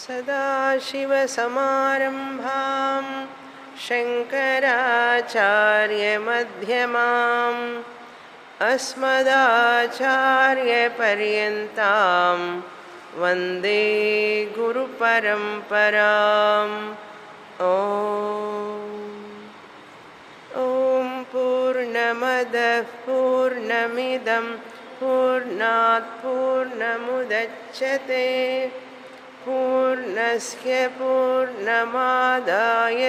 सदाशिवसमारम्भां शङ्कराचार्यमध्यमाम् अस्मदाचार्यपर्यन्तां वन्दे गुरुपरम्पराम् ॐ ॐ पूर्णमदः पूर्णमिदं पूर्णात् पूर्णमुदच्छते पूर्णस्य पूर्णमादाय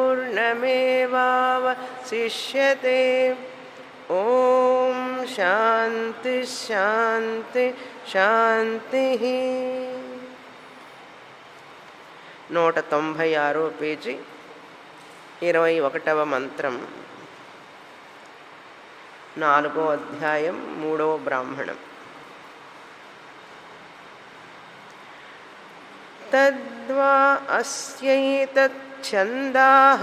पूर्णमेवावशिष्यते ॐ शान्ति शान्ति శాంతిః నూట తొంభై ఆరో పేజీ ఇరవై ఒకటవ మంత్రం నాలుగో అధ్యాయం మూడవ బ్రాహ్మణం తద్వా అస్యైతచ్ఛందాః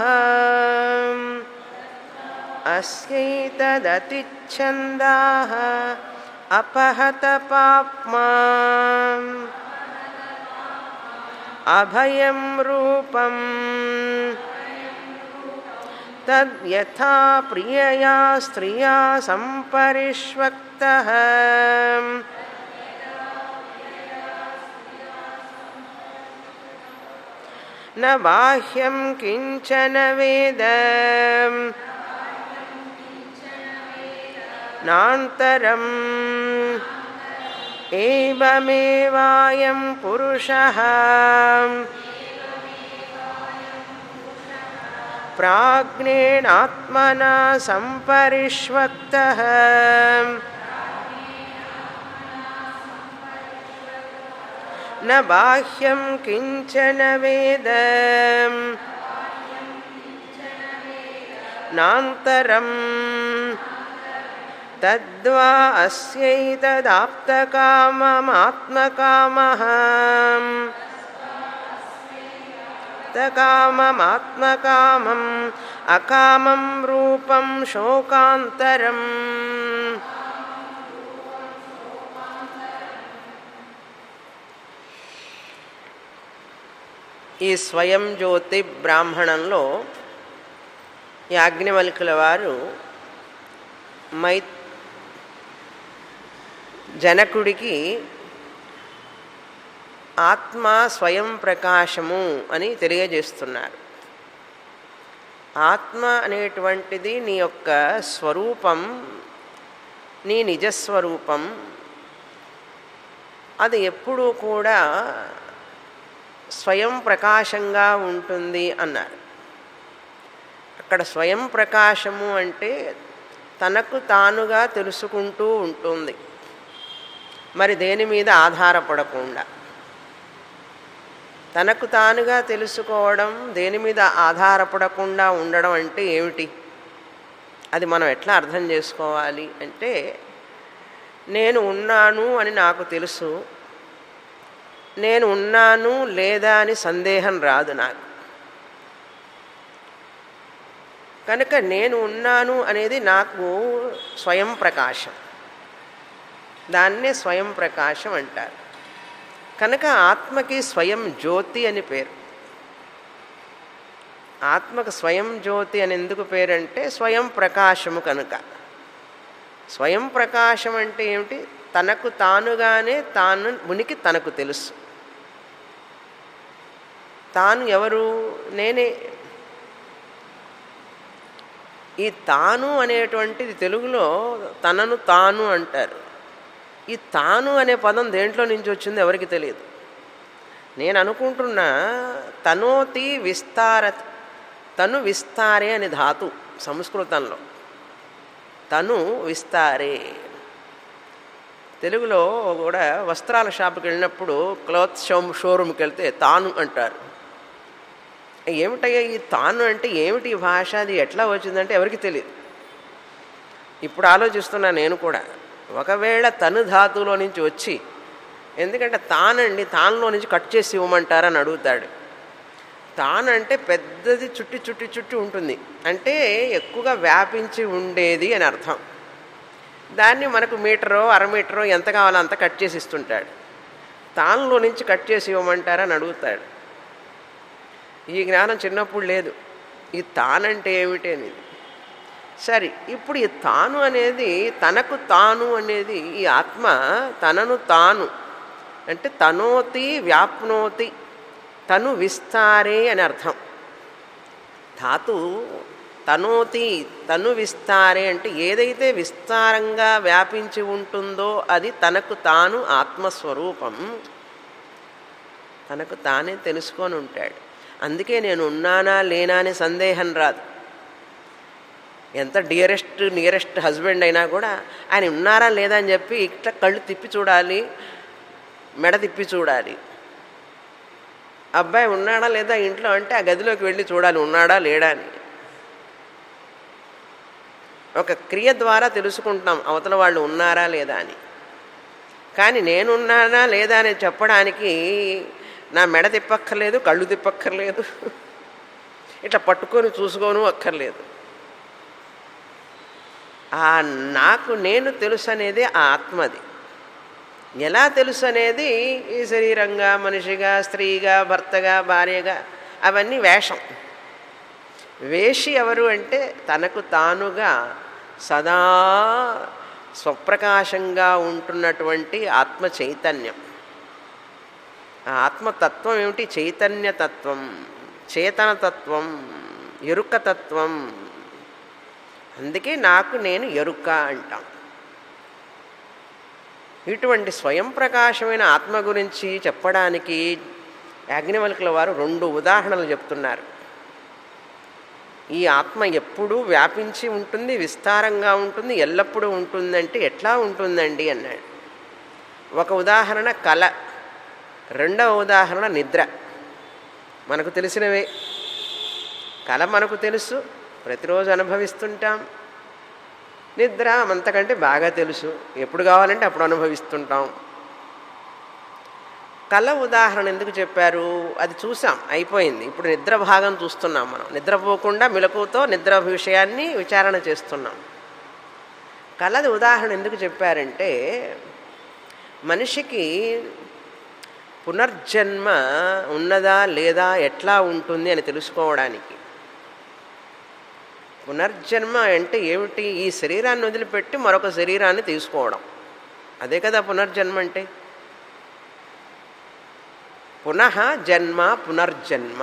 అస్యైతదతిచ్ఛందాः अपहत पाप्मा अभयं रूपम् तद्यथा प्रियया स्त्रिया सम्परिष्वक्तः न बाह्यं किञ्चन वेद नान्तरम् एवमेवायं पुरुषः प्राज्ञेनात्मना सम्परिष्वक्तः न बाह्यं किञ्चन वेद नान्तरम् तद्वा अस्यैतदाप्तकाममात्मकामः तकाममात्मकामम् अकामं रूपं शोकान्तरम् ఈ స్వయం జ్యోతి బ్రాహ్మణంలో యాజ్ఞవల్కుల వారు మై జనకుడికి ఆత్మ స్వయం ప్రకాశము అని తెలియజేస్తున్నారు ఆత్మ అనేటువంటిది నీ యొక్క స్వరూపం నీ నిజస్వరూపం అది ఎప్పుడూ కూడా స్వయం ప్రకాశంగా ఉంటుంది అన్నారు అక్కడ స్వయం ప్రకాశము అంటే తనకు తానుగా తెలుసుకుంటూ ఉంటుంది మరి దేని మీద ఆధారపడకుండా తనకు తానుగా తెలుసుకోవడం దేని మీద ఆధారపడకుండా ఉండడం అంటే ఏమిటి అది మనం ఎట్లా అర్థం చేసుకోవాలి అంటే నేను ఉన్నాను అని నాకు తెలుసు నేను ఉన్నాను లేదా అని సందేహం రాదు నాకు కనుక నేను ఉన్నాను అనేది నాకు స్వయం ప్రకాశం దాన్నే స్వయం ప్రకాశం అంటారు కనుక ఆత్మకి స్వయం జ్యోతి అని పేరు ఆత్మకు స్వయం జ్యోతి అని ఎందుకు పేరంటే స్వయం ప్రకాశము కనుక స్వయం ప్రకాశం అంటే ఏమిటి తనకు తానుగానే తాను ఉనికి తనకు తెలుసు తాను ఎవరు నేనే ఈ తాను అనేటువంటిది తెలుగులో తనను తాను అంటారు ఈ తాను అనే పదం దేంట్లో నుంచి వచ్చిందో ఎవరికి తెలియదు నేను అనుకుంటున్నా తనోతి విస్తార తను విస్తారే అని ధాతు సంస్కృతంలో తను విస్తారే తెలుగులో కూడా వస్త్రాల షాప్కి వెళ్ళినప్పుడు క్లాత్ షో షోరూమ్కి వెళ్తే తాను అంటారు ఏమిటయ్యా ఈ తాను అంటే ఏమిటి ఈ భాష అది ఎట్లా వచ్చిందంటే ఎవరికి తెలియదు ఇప్పుడు ఆలోచిస్తున్నా నేను కూడా ఒకవేళ తను ధాతువులో నుంచి వచ్చి ఎందుకంటే తానండి తానులో నుంచి కట్ చేసి ఇవ్వమంటారని అడుగుతాడు తానంటే పెద్దది చుట్టి చుట్టి చుట్టి ఉంటుంది అంటే ఎక్కువగా వ్యాపించి ఉండేది అని అర్థం దాన్ని మనకు మీటరో అర మీటరో ఎంత కావాలో అంత కట్ చేసి ఇస్తుంటాడు తానులో నుంచి కట్ చేసి ఇవ్వమంటారా అని అడుగుతాడు ఈ జ్ఞానం చిన్నప్పుడు లేదు ఈ తానంటే ఏమిటి అనేది సరే ఇప్పుడు ఈ తాను అనేది తనకు తాను అనేది ఈ ఆత్మ తనను తాను అంటే తనోతి వ్యాప్నోతి తను విస్తారే అని అర్థం ధాతు తనోతి తను విస్తారే అంటే ఏదైతే విస్తారంగా వ్యాపించి ఉంటుందో అది తనకు తాను ఆత్మస్వరూపం తనకు తానే తెలుసుకొని ఉంటాడు అందుకే నేను ఉన్నానా లేనా అనే సందేహం రాదు ఎంత డియరెస్ట్ నియరెస్ట్ హస్బెండ్ అయినా కూడా ఆయన ఉన్నారా లేదా అని చెప్పి ఇట్లా కళ్ళు తిప్పి చూడాలి మెడ తిప్పి చూడాలి అబ్బాయి ఉన్నాడా లేదా ఇంట్లో అంటే ఆ గదిలోకి వెళ్ళి చూడాలి ఉన్నాడా లేడా అని ఒక క్రియ ద్వారా తెలుసుకుంటాం అవతల వాళ్ళు ఉన్నారా లేదా అని కానీ నేనున్నానా లేదా అని చెప్పడానికి నా మెడ తిప్పక్కర్లేదు కళ్ళు తిప్పక్కర్లేదు ఇట్లా పట్టుకొని చూసుకోను అక్కర్లేదు ఆ నాకు నేను తెలుసు అనేది ఆ ఆత్మది ఎలా తెలుసు అనేది ఈ శరీరంగా మనిషిగా స్త్రీగా భర్తగా భార్యగా అవన్నీ వేషం వేషి ఎవరు అంటే తనకు తానుగా సదా స్వప్రకాశంగా ఉంటున్నటువంటి ఆత్మ చైతన్యం ఆ ఆత్మతత్వం ఏమిటి చైతన్యతత్వం చేతనతత్వం ఎరుకతత్వం అందుకే నాకు నేను ఎరుక అంటాం ఇటువంటి స్వయం ప్రకాశమైన ఆత్మ గురించి చెప్పడానికి యాజ్ఞవల్కుల వారు రెండు ఉదాహరణలు చెప్తున్నారు ఈ ఆత్మ ఎప్పుడూ వ్యాపించి ఉంటుంది విస్తారంగా ఉంటుంది ఎల్లప్పుడూ ఉంటుందంటే ఎట్లా ఉంటుందండి అన్నాడు ఒక ఉదాహరణ కళ రెండవ ఉదాహరణ నిద్ర మనకు తెలిసినవే కళ మనకు తెలుసు ప్రతిరోజు అనుభవిస్తుంటాం నిద్ర అంతకంటే బాగా తెలుసు ఎప్పుడు కావాలంటే అప్పుడు అనుభవిస్తుంటాం కళ ఉదాహరణ ఎందుకు చెప్పారు అది చూసాం అయిపోయింది ఇప్పుడు నిద్ర భాగం చూస్తున్నాం మనం నిద్రపోకుండా మెలకువతో నిద్ర విషయాన్ని విచారణ చేస్తున్నాం కళది ఉదాహరణ ఎందుకు చెప్పారంటే మనిషికి పునర్జన్మ ఉన్నదా లేదా ఎట్లా ఉంటుంది అని తెలుసుకోవడానికి పునర్జన్మ అంటే ఏమిటి ఈ శరీరాన్ని వదిలిపెట్టి మరొక శరీరాన్ని తీసుకోవడం అదే కదా పునర్జన్మ అంటే పునః జన్మ పునర్జన్మ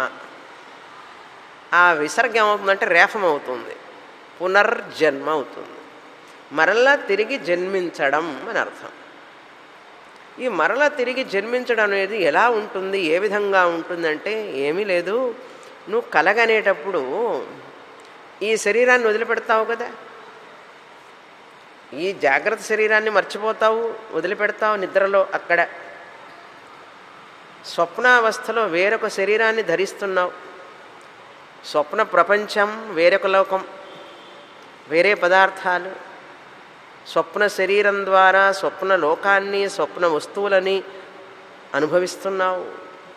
ఆ విసర్గం ఏమవుతుందంటే రేఫం అవుతుంది పునర్జన్మ అవుతుంది మరలా తిరిగి జన్మించడం అని అర్థం ఈ మరలా తిరిగి జన్మించడం అనేది ఎలా ఉంటుంది ఏ విధంగా ఉంటుందంటే ఏమీ లేదు నువ్వు కలగనేటప్పుడు ఈ శరీరాన్ని వదిలిపెడతావు కదా ఈ జాగ్రత్త శరీరాన్ని మర్చిపోతావు వదిలిపెడతావు నిద్రలో అక్కడ స్వప్నావస్థలో వేరొక శరీరాన్ని ధరిస్తున్నావు స్వప్న ప్రపంచం వేరొక లోకం వేరే పదార్థాలు స్వప్న శరీరం ద్వారా స్వప్న లోకాన్ని స్వప్న వస్తువులని అనుభవిస్తున్నావు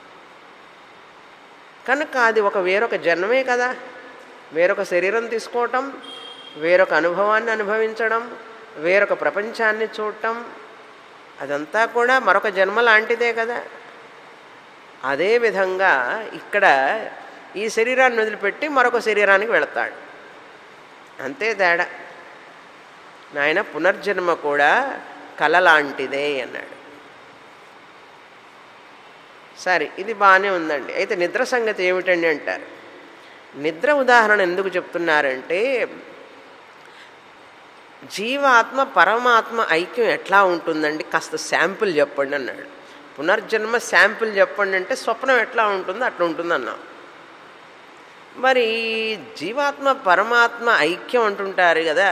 కనుక అది ఒక వేరొక జన్మే కదా వేరొక శరీరం తీసుకోవటం వేరొక అనుభవాన్ని అనుభవించడం వేరొక ప్రపంచాన్ని చూడటం అదంతా కూడా మరొక జన్మ లాంటిదే కదా అదేవిధంగా ఇక్కడ ఈ శరీరాన్ని వదిలిపెట్టి మరొక శరీరానికి వెళతాడు అంతే తేడా నాయన పునర్జన్మ కూడా కళ లాంటిదే అన్నాడు సరే ఇది బాగానే ఉందండి అయితే నిద్ర సంగతి ఏమిటండి అంటారు నిద్ర ఉదాహరణ ఎందుకు చెప్తున్నారంటే జీవాత్మ పరమాత్మ ఐక్యం ఎట్లా ఉంటుందండి కాస్త శాంపుల్ చెప్పండి అన్నాడు పునర్జన్మ శాంపుల్ చెప్పండి అంటే స్వప్నం ఎట్లా ఉంటుందో అట్లా ఉంటుంది అన్నాం మరి జీవాత్మ పరమాత్మ ఐక్యం అంటుంటారు కదా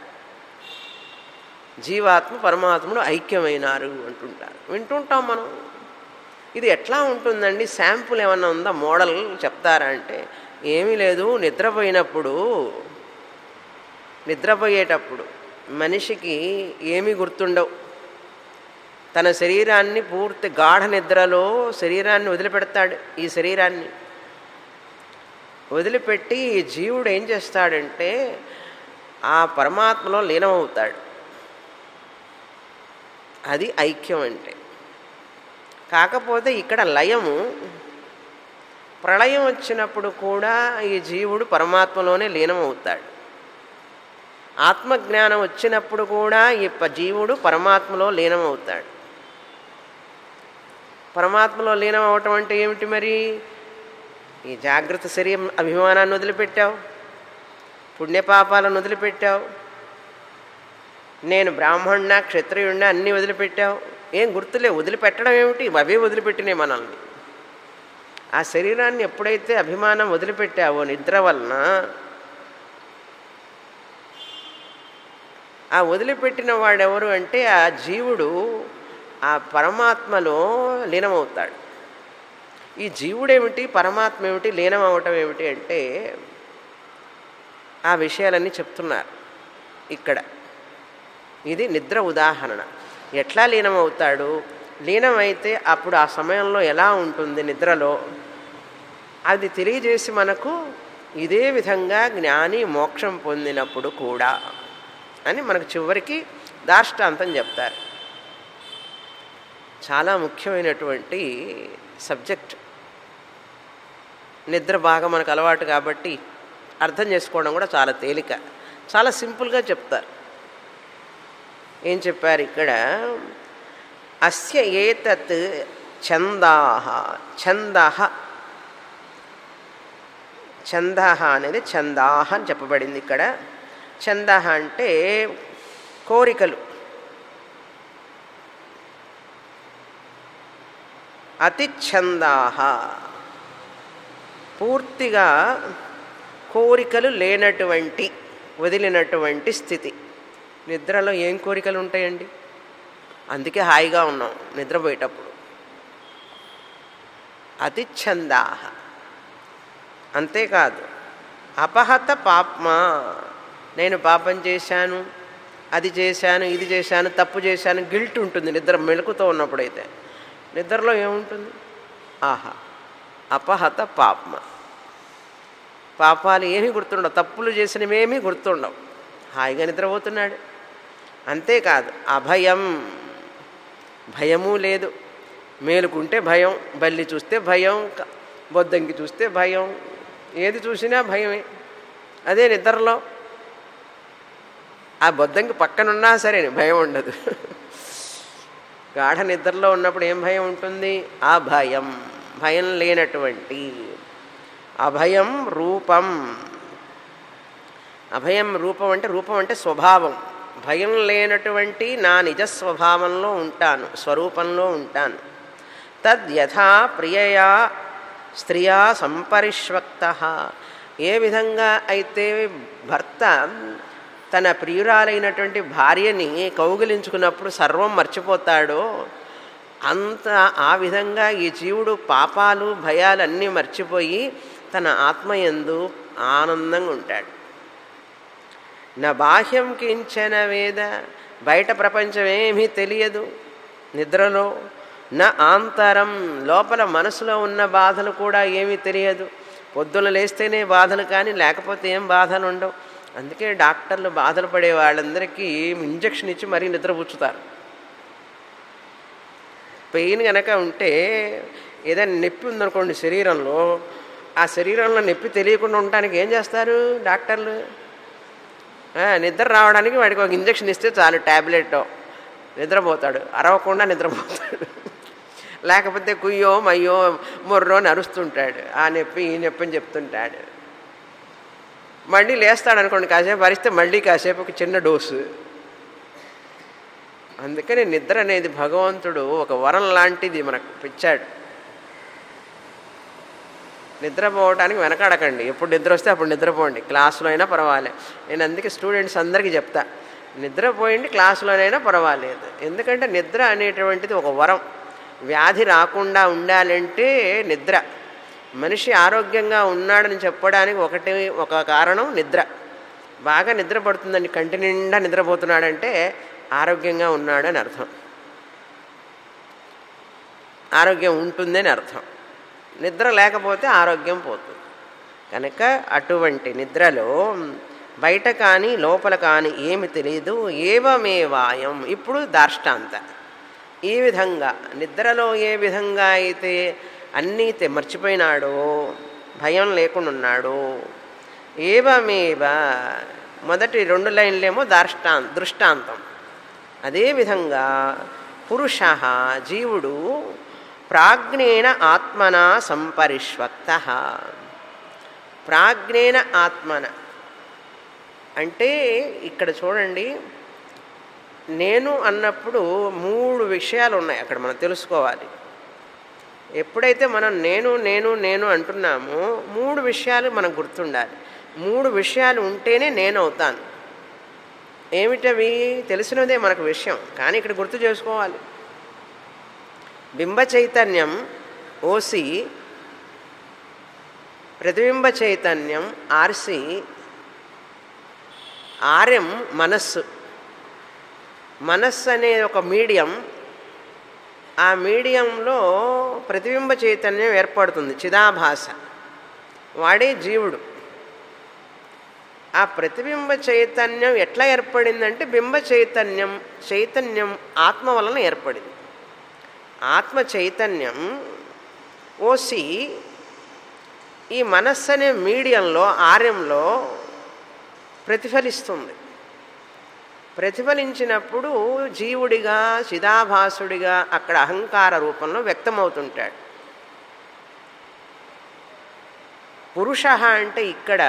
జీవాత్మ పరమాత్ముడు ఐక్యమైనారు అంటుంటారు వింటుంటాం మనం ఇది ఎట్లా ఉంటుందండి శాంపుల్ ఏమన్నా ఉందా మోడల్ చెప్తారా అంటే ఏమీ లేదు నిద్రపోయినప్పుడు నిద్రపోయేటప్పుడు మనిషికి ఏమీ గుర్తుండవు తన శరీరాన్ని పూర్తి గాఢ నిద్రలో శరీరాన్ని వదిలిపెడతాడు ఈ శరీరాన్ని వదిలిపెట్టి ఈ జీవుడు ఏం చేస్తాడంటే ఆ పరమాత్మలో లీనమవుతాడు అది ఐక్యం అంటే కాకపోతే ఇక్కడ లయము ప్రళయం వచ్చినప్పుడు కూడా ఈ జీవుడు పరమాత్మలోనే లీనమవుతాడు ఆత్మజ్ఞానం వచ్చినప్పుడు కూడా ఈ ప- జీవుడు పరమాత్మలో లీనమవుతాడు పరమాత్మలో లీనం అవటం అంటే ఏమిటి మరి ఈ జాగ్రత్త శరీరం అభిమానాన్ని వదిలిపెట్టావు పుణ్యపాపాలను వదిలిపెట్టావు నేను బ్రాహ్మణున్నా క్షత్రియుడినా అన్నీ వదిలిపెట్టావు ఏం గుర్తులే వదిలిపెట్టడం ఏమిటి అవే వదిలిపెట్టినాయి మనల్ని ఆ శరీరాన్ని ఎప్పుడైతే అభిమానం వదిలిపెట్టావో నిద్ర వలన ఆ వదిలిపెట్టిన వాడెవరు అంటే ఆ జీవుడు ఆ పరమాత్మలో లీనమవుతాడు ఈ జీవుడేమిటి పరమాత్మ ఏమిటి లీనం అవటం ఏమిటి అంటే ఆ విషయాలన్నీ చెప్తున్నారు ఇక్కడ ఇది నిద్ర ఉదాహరణ ఎట్లా లీనమవుతాడు లీనమైతే అప్పుడు ఆ సమయంలో ఎలా ఉంటుంది నిద్రలో అది తెలియజేసి మనకు ఇదే విధంగా జ్ఞాని మోక్షం పొందినప్పుడు కూడా అని మనకు చివరికి దాష్టాంతం చెప్తారు చాలా ముఖ్యమైనటువంటి సబ్జెక్ట్ నిద్ర బాగా మనకు అలవాటు కాబట్టి అర్థం చేసుకోవడం కూడా చాలా తేలిక చాలా సింపుల్గా చెప్తారు ఏం చెప్పారు ఇక్కడ అస్య ఏతత్ ఛందాహ ఛందహ ఛందహ అనేది ఛందాహ అని చెప్పబడింది ఇక్కడ ఛందహ అంటే కోరికలు అతిఛందాహ పూర్తిగా కోరికలు లేనటువంటి వదిలినటువంటి స్థితి నిద్రలో ఏం కోరికలు ఉంటాయండి అందుకే హాయిగా ఉన్నాం నిద్రపోయేటప్పుడు అతిఛందాహ అంతేకాదు అపహత పాప్మ నేను పాపం చేశాను అది చేశాను ఇది చేశాను తప్పు చేశాను గిల్ట్ ఉంటుంది నిద్ర మెలకుతో ఉన్నప్పుడైతే నిద్రలో ఏముంటుంది ఆహా అపహత పాప్మ పాపాలు ఏమీ గుర్తుండవు తప్పులు చేసినవేమీ గుర్తుండవు హాయిగా నిద్రపోతున్నాడు అంతేకాదు అభయం భయము లేదు మేలుకుంటే భయం బల్లి చూస్తే భయం క- బొద్దంకి చూస్తే భయం ఏది చూసినా భయమే అదే నిద్రలో ఆ బొద్దంకి పక్కనున్నా సరే భయం ఉండదు గాఢ నిద్రలో ఉన్నప్పుడు ఏం భయం ఉంటుంది ఆ భయం భయం లేనటువంటి అభయం రూపం అభయం రూపం అంటే రూపం అంటే స్వభావం భయం లేనటువంటి నా నిజ స్వభావంలో ఉంటాను స్వరూపంలో ఉంటాను తద్యథా ప్రియయా స్త్రియా సంపరిష్వక్త ఏ విధంగా అయితే భర్త తన ప్రియురాలైనటువంటి భార్యని కౌగిలించుకున్నప్పుడు సర్వం మర్చిపోతాడో అంత ఆ విధంగా ఈ జీవుడు పాపాలు భయాలన్నీ మర్చిపోయి తన ఆత్మయందు ఆనందంగా ఉంటాడు నా బాహ్యం కించన వేద బయట ప్రపంచం ఏమీ తెలియదు నిద్రలో నా ఆంతరం లోపల మనసులో ఉన్న బాధలు కూడా ఏమీ తెలియదు పొద్దున లేస్తేనే బాధలు కానీ లేకపోతే ఏం బాధలు ఉండవు అందుకే డాక్టర్లు బాధలు పడే వాళ్ళందరికీ ఇంజక్షన్ ఇచ్చి మరీ నిద్రపుచ్చుతారు పెయిన్ కనుక ఉంటే ఏదైనా నొప్పి ఉందనుకోండి శరీరంలో ఆ శరీరంలో నొప్పి తెలియకుండా ఉండటానికి ఏం చేస్తారు డాక్టర్లు ఆ, నిద్ర రావడానికి వాడికి ఒక ఇంజక్షన్ ఇస్తే చాలు ట్యాబ్లెట్ నిద్రపోతాడు అరవకుండా నిద్రపోతాడు లేకపోతే కుయ్యో మయ్యో మొర్రో అని అరుస్తుంటాడు ఆ నొప్పి ఈ నొప్పి అని చెప్తుంటాడు మళ్ళీ లేస్తాడు అనుకోండి కాసేపు అరిస్తే మళ్ళీ కాసేపు ఒక చిన్న డోసు అందుకని నిద్ర అనేది భగవంతుడు ఒక వరం లాంటిది మనకు పిచ్చాడు నిద్రపోవడానికి వెనకాడకండి ఎప్పుడు నిద్ర వస్తే అప్పుడు నిద్రపోండి క్లాసులో అయినా పర్వాలేదు నేను అందుకే స్టూడెంట్స్ అందరికీ చెప్తా నిద్రపోయింది క్లాసులోనైనా పర్వాలేదు ఎందుకంటే నిద్ర అనేటువంటిది ఒక వరం వ్యాధి రాకుండా ఉండాలంటే నిద్ర మనిషి ఆరోగ్యంగా ఉన్నాడని చెప్పడానికి ఒకటి ఒక కారణం నిద్ర బాగా నిద్ర పడుతుందండి కంటి నిండా నిద్రపోతున్నాడంటే ఆరోగ్యంగా ఉన్నాడని అర్థం ఆరోగ్యం ఉంటుందని అర్థం నిద్ర లేకపోతే ఆరోగ్యం పోతుంది కనుక అటువంటి నిద్రలో బయట కానీ లోపల కానీ ఏమి తెలియదు ఏవమేవాయం ఇప్పుడు దార్ష్టాంత ఈ విధంగా నిద్రలో ఏ విధంగా అయితే అన్నీ తె- మర్చిపోయినాడో భయం లేకుండా ఉన్నాడో ఏవమేవ మొదటి రెండు లైన్లేమో దార్ష్టాన్ దృష్టాంతం అదేవిధంగా పురుష జీవుడు ప్రాజ్ఞేన ఆత్మన సంపరిష్వక్త ప్రాజ్ఞేన ఆత్మన అంటే ఇక్కడ చూడండి నేను అన్నప్పుడు మూడు విషయాలు ఉన్నాయి అక్కడ మనం తెలుసుకోవాలి ఎప్పుడైతే మనం నేను నేను నేను అంటున్నామో మూడు విషయాలు మనకు గుర్తుండాలి మూడు విషయాలు ఉంటేనే నేను అవుతాను ఏమిటవి తెలిసినదే మనకు విషయం కానీ ఇక్కడ గుర్తు చేసుకోవాలి బింబ చైతన్యం ఓసి ప్రతిబింబ చైతన్యం ఆర్సి ఆర్యం మనస్సు మనస్సు అనే ఒక మీడియం ఆ మీడియంలో ప్రతిబింబ చైతన్యం ఏర్పడుతుంది చిదాభాస వాడే జీవుడు ఆ ప్రతిబింబ చైతన్యం ఎట్లా ఏర్పడిందంటే బింబ చైతన్యం చైతన్యం ఆత్మ వలన ఏర్పడింది ఆత్మ చైతన్యం ఓసి ఈ మనస్సు అనే మీడియంలో ఆర్యంలో ప్రతిఫలిస్తుంది ప్రతిఫలించినప్పుడు జీవుడిగా చిదాభాసుడిగా అక్కడ అహంకార రూపంలో వ్యక్తమవుతుంటాడు పురుష అంటే ఇక్కడ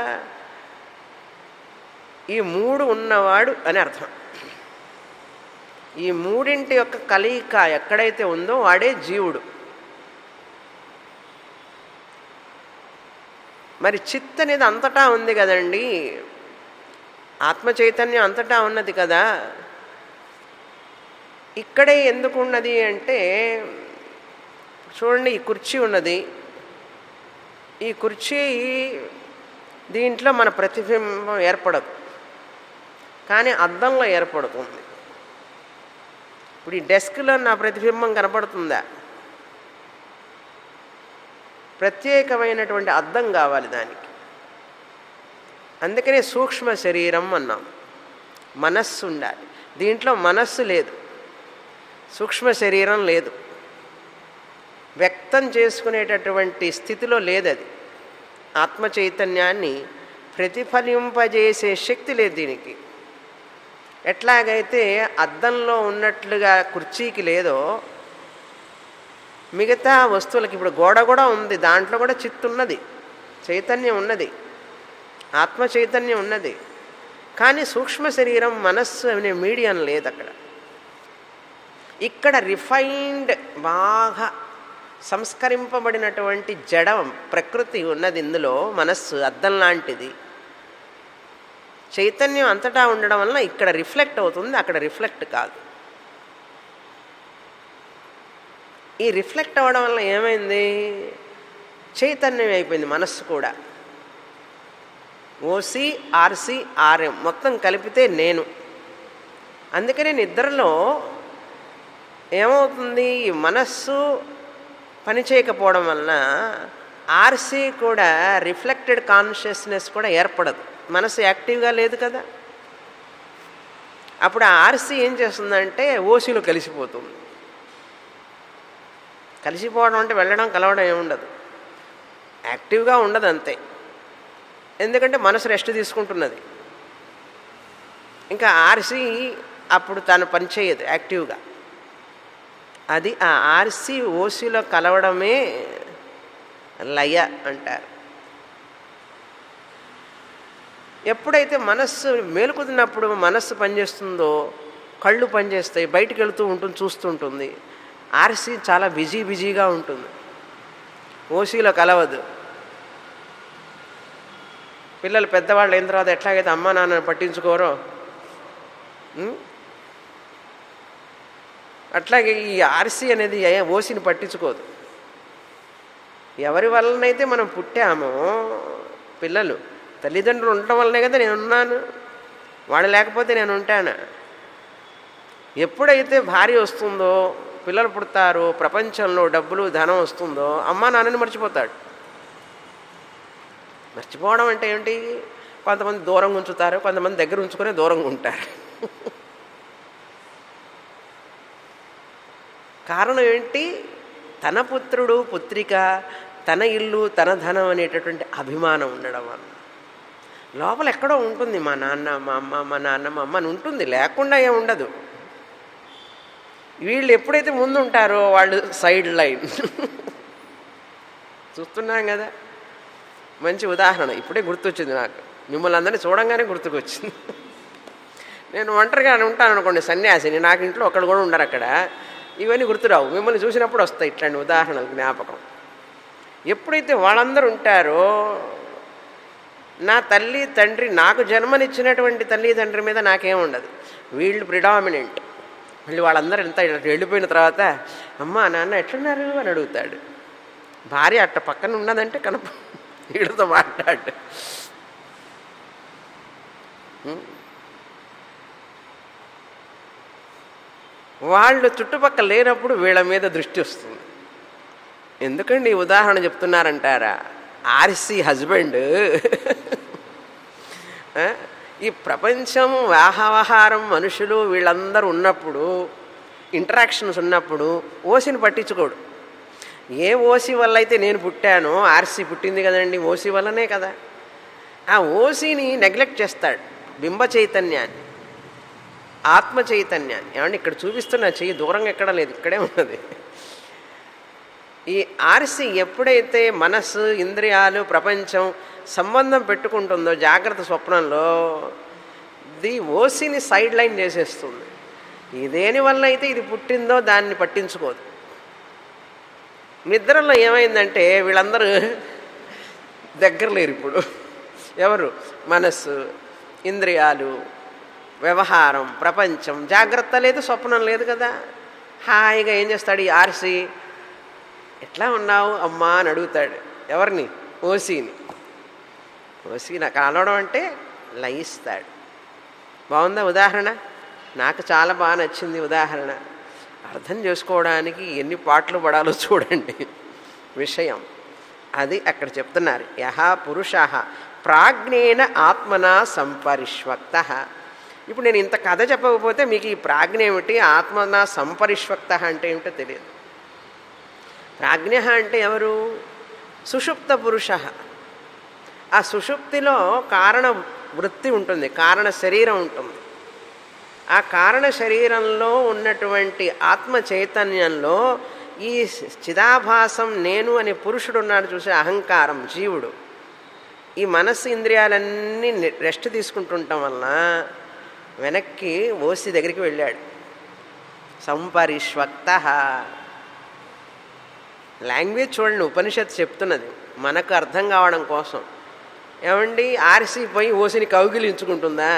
ఈ మూడు ఉన్నవాడు అని అర్థం ఈ మూడింటి యొక్క కలయిక ఎక్కడైతే ఉందో వాడే జీవుడు మరి చిత్ అనేది అంతటా ఉంది కదండి ఆత్మ చైతన్యం అంతటా ఉన్నది కదా ఇక్కడే ఎందుకు ఉన్నది అంటే చూడండి ఈ కుర్చీ ఉన్నది ఈ కుర్చీ దీంట్లో మన ప్రతిబింబం ఏర్పడదు కానీ అద్దంలో ఏర్పడుతుంది ఇప్పుడు ఈ డెస్క్లో నా ప్రతిబింబం కనపడుతుందా ప్రత్యేకమైనటువంటి అద్దం కావాలి దానికి అందుకనే సూక్ష్మ శరీరం అన్నాం మనస్సు ఉండాలి దీంట్లో మనస్సు లేదు సూక్ష్మ శరీరం లేదు వ్యక్తం చేసుకునేటటువంటి స్థితిలో లేదు అది ఆత్మ చైతన్యాన్ని ప్రతిఫలింపజేసే శక్తి లేదు దీనికి ఎట్లాగైతే అద్దంలో ఉన్నట్లుగా కుర్చీకి లేదో మిగతా వస్తువులకి ఇప్పుడు గోడ కూడా ఉంది దాంట్లో కూడా చిత్తున్నది చైతన్యం ఉన్నది ఆత్మ చైతన్యం ఉన్నది కానీ సూక్ష్మ శరీరం మనస్సు అనే మీడియం లేదు అక్కడ ఇక్కడ రిఫైన్డ్ బాగా సంస్కరింపబడినటువంటి జడం ప్రకృతి ఉన్నది ఇందులో మనస్సు అద్దం లాంటిది చైతన్యం అంతటా ఉండడం వలన ఇక్కడ రిఫ్లెక్ట్ అవుతుంది అక్కడ రిఫ్లెక్ట్ కాదు ఈ రిఫ్లెక్ట్ అవ్వడం వల్ల ఏమైంది చైతన్యం అయిపోయింది మనస్సు కూడా ఓసి ఆర్సి ఆర్ఎం మొత్తం కలిపితే నేను అందుకనే నిద్రలో ఏమవుతుంది ఈ మనస్సు పనిచేయకపోవడం వలన ఆర్సి కూడా రిఫ్లెక్టెడ్ కాన్షియస్నెస్ కూడా ఏర్పడదు మనసు యాక్టివ్గా లేదు కదా అప్పుడు ఆ ఆర్సి ఏం చేస్తుందంటే ఓసిలో కలిసిపోతుంది కలిసిపోవడం అంటే వెళ్ళడం కలవడం ఏముండదు యాక్టివ్గా ఉండదు అంతే ఎందుకంటే మనసు రెస్ట్ తీసుకుంటున్నది ఇంకా ఆర్సి అప్పుడు తను పనిచేయదు యాక్టివ్గా అది ఆ ఆర్సి ఓసిలో కలవడమే లయ అంటారు ఎప్పుడైతే మనస్సు మేలుకుతున్నప్పుడు మనస్సు పనిచేస్తుందో కళ్ళు పనిచేస్తాయి బయటికి వెళుతూ ఉంటుంది చూస్తుంటుంది ఆర్సి చాలా బిజీ బిజీగా ఉంటుంది ఓసీలో కలవదు పిల్లలు పెద్దవాళ్ళు అయిన తర్వాత ఎట్లాగైతే అమ్మా నాన్నని పట్టించుకోరో ఉం? అట్లాగే ఈ ఆర్సీ అనేది ఏ- ఓసిని పట్టించుకోదు ఎవరి వలనైతే మనం పుట్టామో పిల్లలు తల్లిదండ్రులు ఉండటం వల్లనే కదా నేను ఉన్నాను వాడు లేకపోతే నేను ఉంటాను ఎప్పుడైతే భార్య వస్తుందో పిల్లలు పుడతారో ప్రపంచంలో డబ్బులు ధనం వస్తుందో అమ్మా నాన్నని మర్చిపోతాడు మర్చిపోవడం అంటే ఏంటి కొంతమంది దూరంగా ఉంచుతారు కొంతమంది దగ్గర ఉంచుకొని దూరంగా ఉంటారు కారణం ఏంటి తన పుత్రుడు పుత్రిక తన ఇల్లు తన ధనం అనేటటువంటి అభిమానం ఉండడం వల్ల లోపల ఎక్కడో ఉంటుంది మా నాన్న మా అమ్మ మా నాన్న మా అమ్మ అని ఉంటుంది లేకుండా ఏం ఉండదు వీళ్ళు ఎప్పుడైతే ముందు ఉంటారో వాళ్ళు సైడ్ లైన్ చూస్తున్నాం కదా మంచి ఉదాహరణ ఇప్పుడే గుర్తొచ్చింది నాకు మిమ్మల్ని అందరినీ చూడంగానే గుర్తుకొచ్చింది నేను ఒంటరిగా ఉంటాను అనుకోండి సన్యాసిని నాకు ఇంట్లో ఒకడు కూడా ఉండరు అక్కడ ఇవన్నీ గుర్తురావు మిమ్మల్ని చూసినప్పుడు వస్తాయి ఇట్లాంటి ఉదాహరణలు జ్ఞాపకం ఎప్పుడైతే వాళ్ళందరూ ఉంటారో నా తల్లి తండ్రి నాకు జన్మనిచ్చినటువంటి తల్లి తండ్రి మీద నాకేం ఉండదు వీళ్ళు ప్రిడామినెంట్ మళ్ళీ వాళ్ళందరూ ఎంత వెళ్ళిపోయిన తర్వాత అమ్మ నాన్న ఎట్లున్నారు అని అడుగుతాడు భార్య అట్ట పక్కన ఉన్నదంటే కనుక వీడితో మాట్లాడు వాళ్ళు చుట్టుపక్కల లేనప్పుడు వీళ్ళ మీద దృష్టి వస్తుంది ఎందుకండి ఈ ఉదాహరణ చెప్తున్నారంటారా ఆర్సి హస్బెండ్ ఈ ప్రపంచం వ్యవహారం మనుషులు వీళ్ళందరూ ఉన్నప్పుడు ఇంటరాక్షన్స్ ఉన్నప్పుడు ఓసిని పట్టించుకోడు ఏ ఓసి వల్ల అయితే నేను పుట్టానో ఆర్సి పుట్టింది కదండి ఓసి వల్లనే కదా ఆ ఓసిని నెగ్లెక్ట్ చేస్తాడు బింబ చైతన్యాన్ని ఆత్మ చైతన్యాన్ని ఏమంటే ఇక్కడ చూపిస్తున్న చెయ్యి దూరంగా ఎక్కడ లేదు ఇక్కడే ఉన్నది ఈ ఆర్సి ఎప్పుడైతే మనస్సు ఇంద్రియాలు ప్రపంచం సంబంధం పెట్టుకుంటుందో జాగ్రత్త స్వప్నంలో ది ఓసిని సైడ్ లైన్ చేసేస్తుంది ఇదేని వల్ల అయితే ఇది పుట్టిందో దాన్ని పట్టించుకోదు నిద్రలో ఏమైందంటే వీళ్ళందరూ దగ్గర లేరు ఇప్పుడు ఎవరు మనస్సు ఇంద్రియాలు వ్యవహారం ప్రపంచం జాగ్రత్త లేదు స్వప్నం లేదు కదా హాయిగా ఏం చేస్తాడు ఈ ఆర్సి ఎట్లా ఉన్నావు అమ్మా అని అడుగుతాడు ఎవరిని ఓసీని ఓసీ నాకు అనడం అంటే లయిస్తాడు బాగుందా ఉదాహరణ నాకు చాలా బాగా నచ్చింది ఉదాహరణ అర్థం చేసుకోవడానికి ఎన్ని పాటలు పడాలో చూడండి విషయం అది అక్కడ చెప్తున్నారు యహ పురుష ప్రాజ్ఞేన ఆత్మనా సంపరిష్వక్త ఇప్పుడు నేను ఇంత కథ చెప్పకపోతే మీకు ఈ ప్రాజ్ఞ ఏమిటి ఆత్మనా సంపరిష్వక్త అంటే ఏమిటో తెలియదు ప్రాజ్ఞ అంటే ఎవరు సుషుప్త పురుష ఆ సుషుప్తిలో కారణ వృత్తి ఉంటుంది కారణ శరీరం ఉంటుంది ఆ కారణ శరీరంలో ఉన్నటువంటి ఆత్మ చైతన్యంలో ఈ చిదాభాసం నేను అనే పురుషుడు ఉన్నాడు చూసే అహంకారం జీవుడు ఈ మనస్సు ఇంద్రియాలన్నీ రెస్ట్ తీసుకుంటుండటం వలన వెనక్కి ఓసి దగ్గరికి వెళ్ళాడు సంపరిష్వక్త లాంగ్వేజ్ చూడండి ఉపనిషత్తు చెప్తున్నది మనకు అర్థం కావడం కోసం ఏమండి ఆర్సి పోయి ఓసిని కౌగిలించుకుంటుందా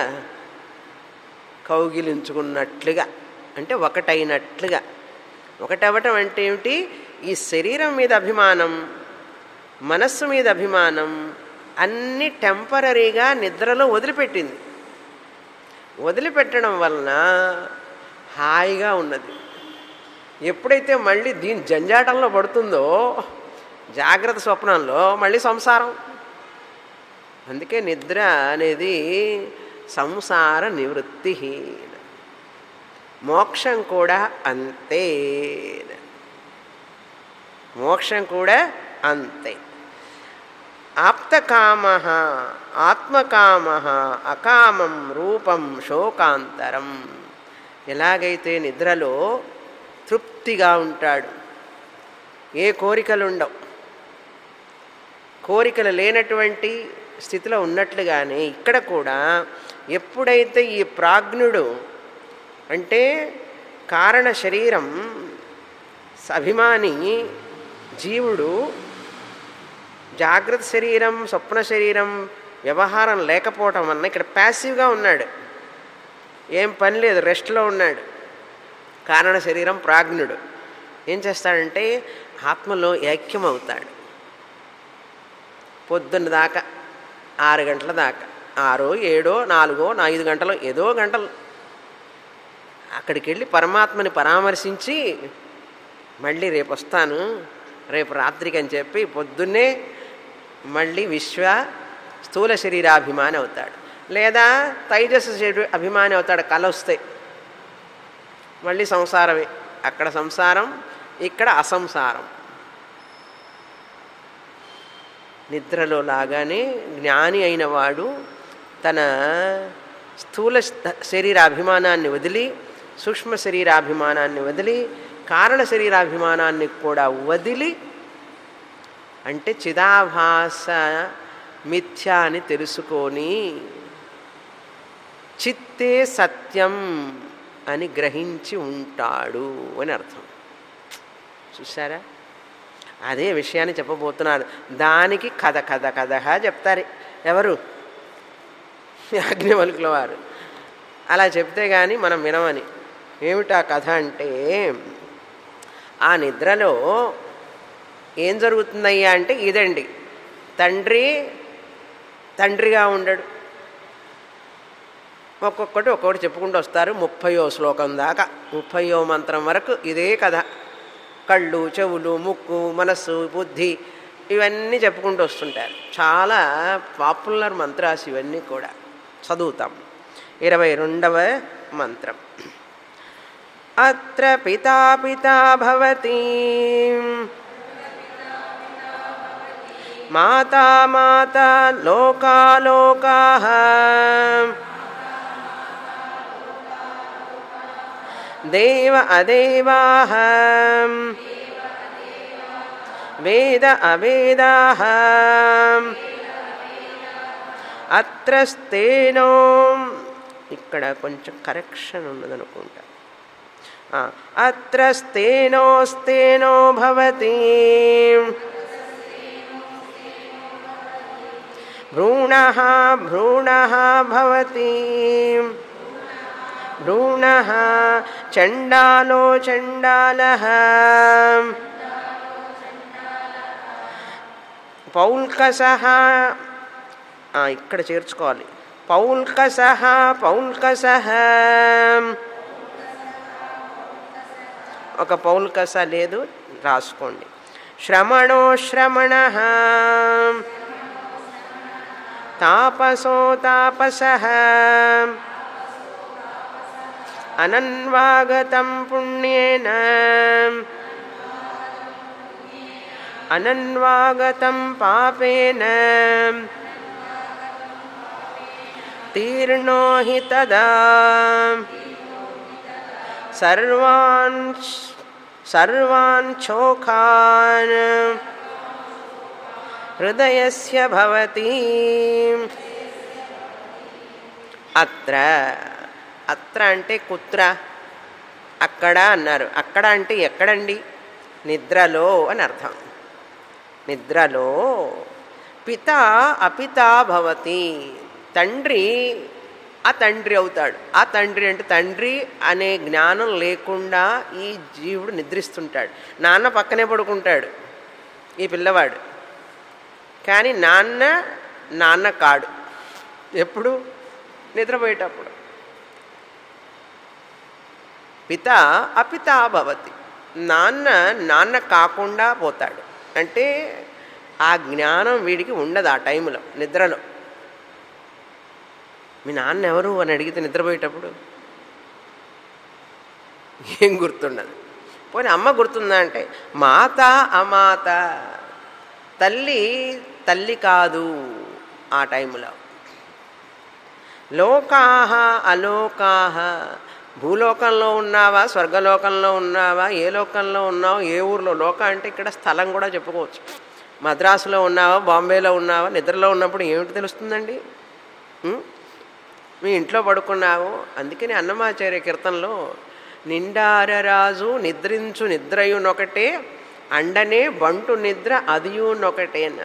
కౌగిలించుకున్నట్లుగా అంటే ఒకటైనట్లుగా ఒకటవటం అంటే ఏమిటి ఈ శరీరం మీద అభిమానం మనస్సు మీద అభిమానం అన్ని టెంపరీగా నిద్రలో వదిలిపెట్టింది వదిలిపెట్టడం వలన హాయిగా ఉన్నది ఎప్పుడైతే మళ్ళీ దీని జంజాటంలో పడుతుందో జాగ్రత్త స్వప్నంలో మళ్ళీ సంసారం అందుకే నిద్ర అనేది సంసార నివృత్తి మోక్షం కూడా అంతే మోక్షం కూడా అంతే ఆప్తకామ ఆత్మకామ అకామం రూపం శోకాంతరం ఎలాగైతే నిద్రలో తృప్తిగా ఉంటాడు ఏ కోరికలు ఉండవు కోరికలు లేనటువంటి స్థితిలో ఉన్నట్లుగానే ఇక్కడ కూడా ఎప్పుడైతే ఈ ప్రాజ్ఞుడు అంటే కారణ శరీరం అభిమాని జీవుడు జాగ్రత్త శరీరం స్వప్న శరీరం వ్యవహారం లేకపోవటం వలన ఇక్కడ ప్యాసివ్గా ఉన్నాడు ఏం పని లేదు రెస్ట్లో ఉన్నాడు కారణ శరీరం ప్రాజ్ఞుడు ఏం చేస్తాడంటే ఆత్మలో ఐక్యం అవుతాడు పొద్దున్న దాకా ఆరు గంటల దాకా ఆరో ఏడో నాలుగో ఐదు గంటలు ఏదో గంటలు అక్కడికి వెళ్ళి పరమాత్మని పరామర్శించి మళ్ళీ రేపు వస్తాను రేపు రాత్రికి అని చెప్పి పొద్దున్నే మళ్ళీ విశ్వ స్థూల శరీరాభిమాని అవుతాడు లేదా తైజస్ శరీర అభిమాని అవుతాడు కల వస్తాయి మళ్ళీ సంసారమే అక్కడ సంసారం ఇక్కడ అసంసారం నిద్రలో లాగానే జ్ఞాని అయిన వాడు తన స్థూల శరీరాభిమానాన్ని వదిలి సూక్ష్మ శరీరాభిమానాన్ని వదిలి కారణ శరీరాభిమానాన్ని కూడా వదిలి అంటే చిదాభాస మిథ్య అని తెలుసుకొని చిత్తే సత్యం అని గ్రహించి ఉంటాడు అని అర్థం చూసారా అదే విషయాన్ని చెప్పబోతున్నారు దానికి కథ కథ కథగా చెప్తారు ఎవరు అగ్నివల్కుల వారు అలా చెప్తే కానీ మనం వినమని ఏమిటా కథ అంటే ఆ నిద్రలో ఏం జరుగుతుందయ్యా అంటే ఇదండి తండ్రి తండ్రిగా ఉండడు ఒక్కొక్కటి ఒక్కొక్కటి చెప్పుకుంటూ వస్తారు ముప్పయో శ్లోకం దాకా ముప్పయో మంత్రం వరకు ఇదే కథ కళ్ళు చెవులు ముక్కు మనస్సు బుద్ధి ఇవన్నీ చెప్పుకుంటూ వస్తుంటారు చాలా పాపులర్ మంత్రాస్ ఇవన్నీ కూడా చదువుతాం ఇరవై రెండవ మంత్రం అత్ర పితా పితా భవతి మాతా మాతా లోకా లోకా దేవ అదేవాహ వేద అవేదాహ అత్రస్తేనో ఇక్కడ కొంచెం కరెక్షన్ ఉన్నదనుకుంటా అత్రస్తేనోస్తేనో భవతి భ్రూణ భ్రూణ భవతి భ్రూణ చండాలో చండాల పౌల్కస ఇక్కడ చేర్చుకోవాలి పౌల్కస పౌల్కస ఒక పౌల్కస లేదు రాసుకోండి శ్రమణో శ్రమణ తాపసో తాపస అనన్వాగతం పుణ్యేన అనన్వాగతం పాపేన తీర్ణో హి తదా సర్వాన్ సర్వాన్ చోఖాన్ హృదయస్య భవతి అత్ర అత్ర అంటే కుత్ర అక్కడ అన్నారు అక్కడ అంటే ఎక్కడండి నిద్రలో అని అర్థం నిద్రలో పిత అపిత భవతి తండ్రి ఆ తండ్రి అవుతాడు ఆ తండ్రి అంటే తండ్రి అనే జ్ఞానం లేకుండా ఈ జీవుడు నిద్రిస్తుంటాడు నాన్న పక్కనే పడుకుంటాడు ఈ పిల్లవాడు కానీ నాన్న నాన్న కాడు ఎప్పుడు నిద్రపోయేటప్పుడు పిత అపిత భవతి నాన్న నాన్న కాకుండా పోతాడు అంటే ఆ జ్ఞానం వీడికి ఉండదు ఆ టైంలో నిద్రలో మీ నాన్న ఎవరు అని అడిగితే నిద్రపోయేటప్పుడు ఏం గుర్తుండదు పోనీ అమ్మ గుర్తుందా అంటే మాత అమాత తల్లి తల్లి కాదు ఆ టైంలో లోకాహ అలోకాహ భూలోకంలో ఉన్నావా స్వర్గలోకంలో ఉన్నావా ఏ లోకంలో ఉన్నావా ఏ ఊర్లో లోక అంటే ఇక్కడ స్థలం కూడా చెప్పుకోవచ్చు మద్రాసులో ఉన్నావా బాంబేలో ఉన్నావా నిద్రలో ఉన్నప్పుడు ఏమిటి తెలుస్తుందండి ఉం? మీ ఇంట్లో పడుకున్నావు అందుకని అన్నమాచార్య కీర్తనలో నిండారరాజు నిద్రించు నిద్రయునొకటే అండనే బంటు నిద్ర అదియునొకటే అన్న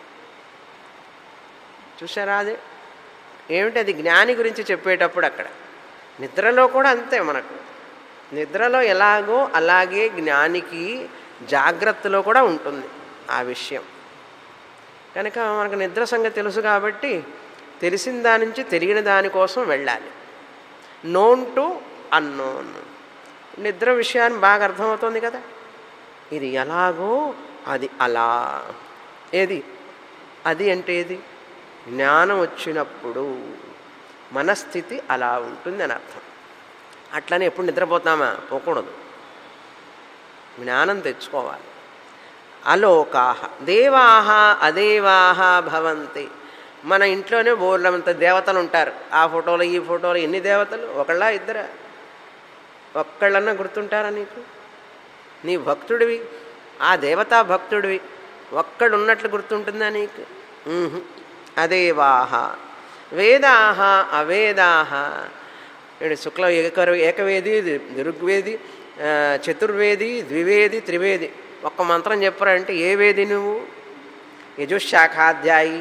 చూసారా అది ఏమిటి అది జ్ఞాని గురించి చెప్పేటప్పుడు అక్కడ నిద్రలో కూడా అంతే మనకు నిద్రలో ఎలాగో అలాగే జ్ఞానికి జాగ్రత్తలో కూడా ఉంటుంది ఆ విషయం కనుక మనకు నిద్ర సంగతి తెలుసు కాబట్టి తెలిసిన దాని నుంచి తెలియని దానికోసం వెళ్ళాలి నోన్ టు అన్నోన్ నిద్ర విషయాన్ని బాగా అర్థమవుతుంది కదా ఇది ఎలాగో అది అలా ఏది అది అంటే ఏది జ్ఞానం వచ్చినప్పుడు మనస్థితి అలా ఉంటుంది అని అర్థం అట్లనే ఎప్పుడు నిద్రపోతామా పోకూడదు జ్ఞానం తెచ్చుకోవాలి అలోకాహ దేవాహ అదేవాహ భవంతి మన ఇంట్లోనే బోర్లంత దేవతలు ఉంటారు ఆ ఫోటోలు ఈ ఫోటోలు ఎన్ని దేవతలు ఒకళ్ళ ఇద్దరా ఒక్కళ్ళన్నా గుర్తుంటారా నీకు నీ భక్తుడివి ఆ దేవతా భక్తుడివి ఒక్కడు ఉన్నట్లు గుర్తుంటుందా నీకు ఊహు. అదేవాహ వేదాహ అవేదాహ ఇక్కడ శుక్ల ఏకరు ఏకవేది ది- ఋగ్వేది ఆ, చతుర్వేది ద్వివేది త్రివేది ఒక్క మంత్రం చెప్పరంటే ఏ వేది నువ్వు యజుశాఖాధ్యాయి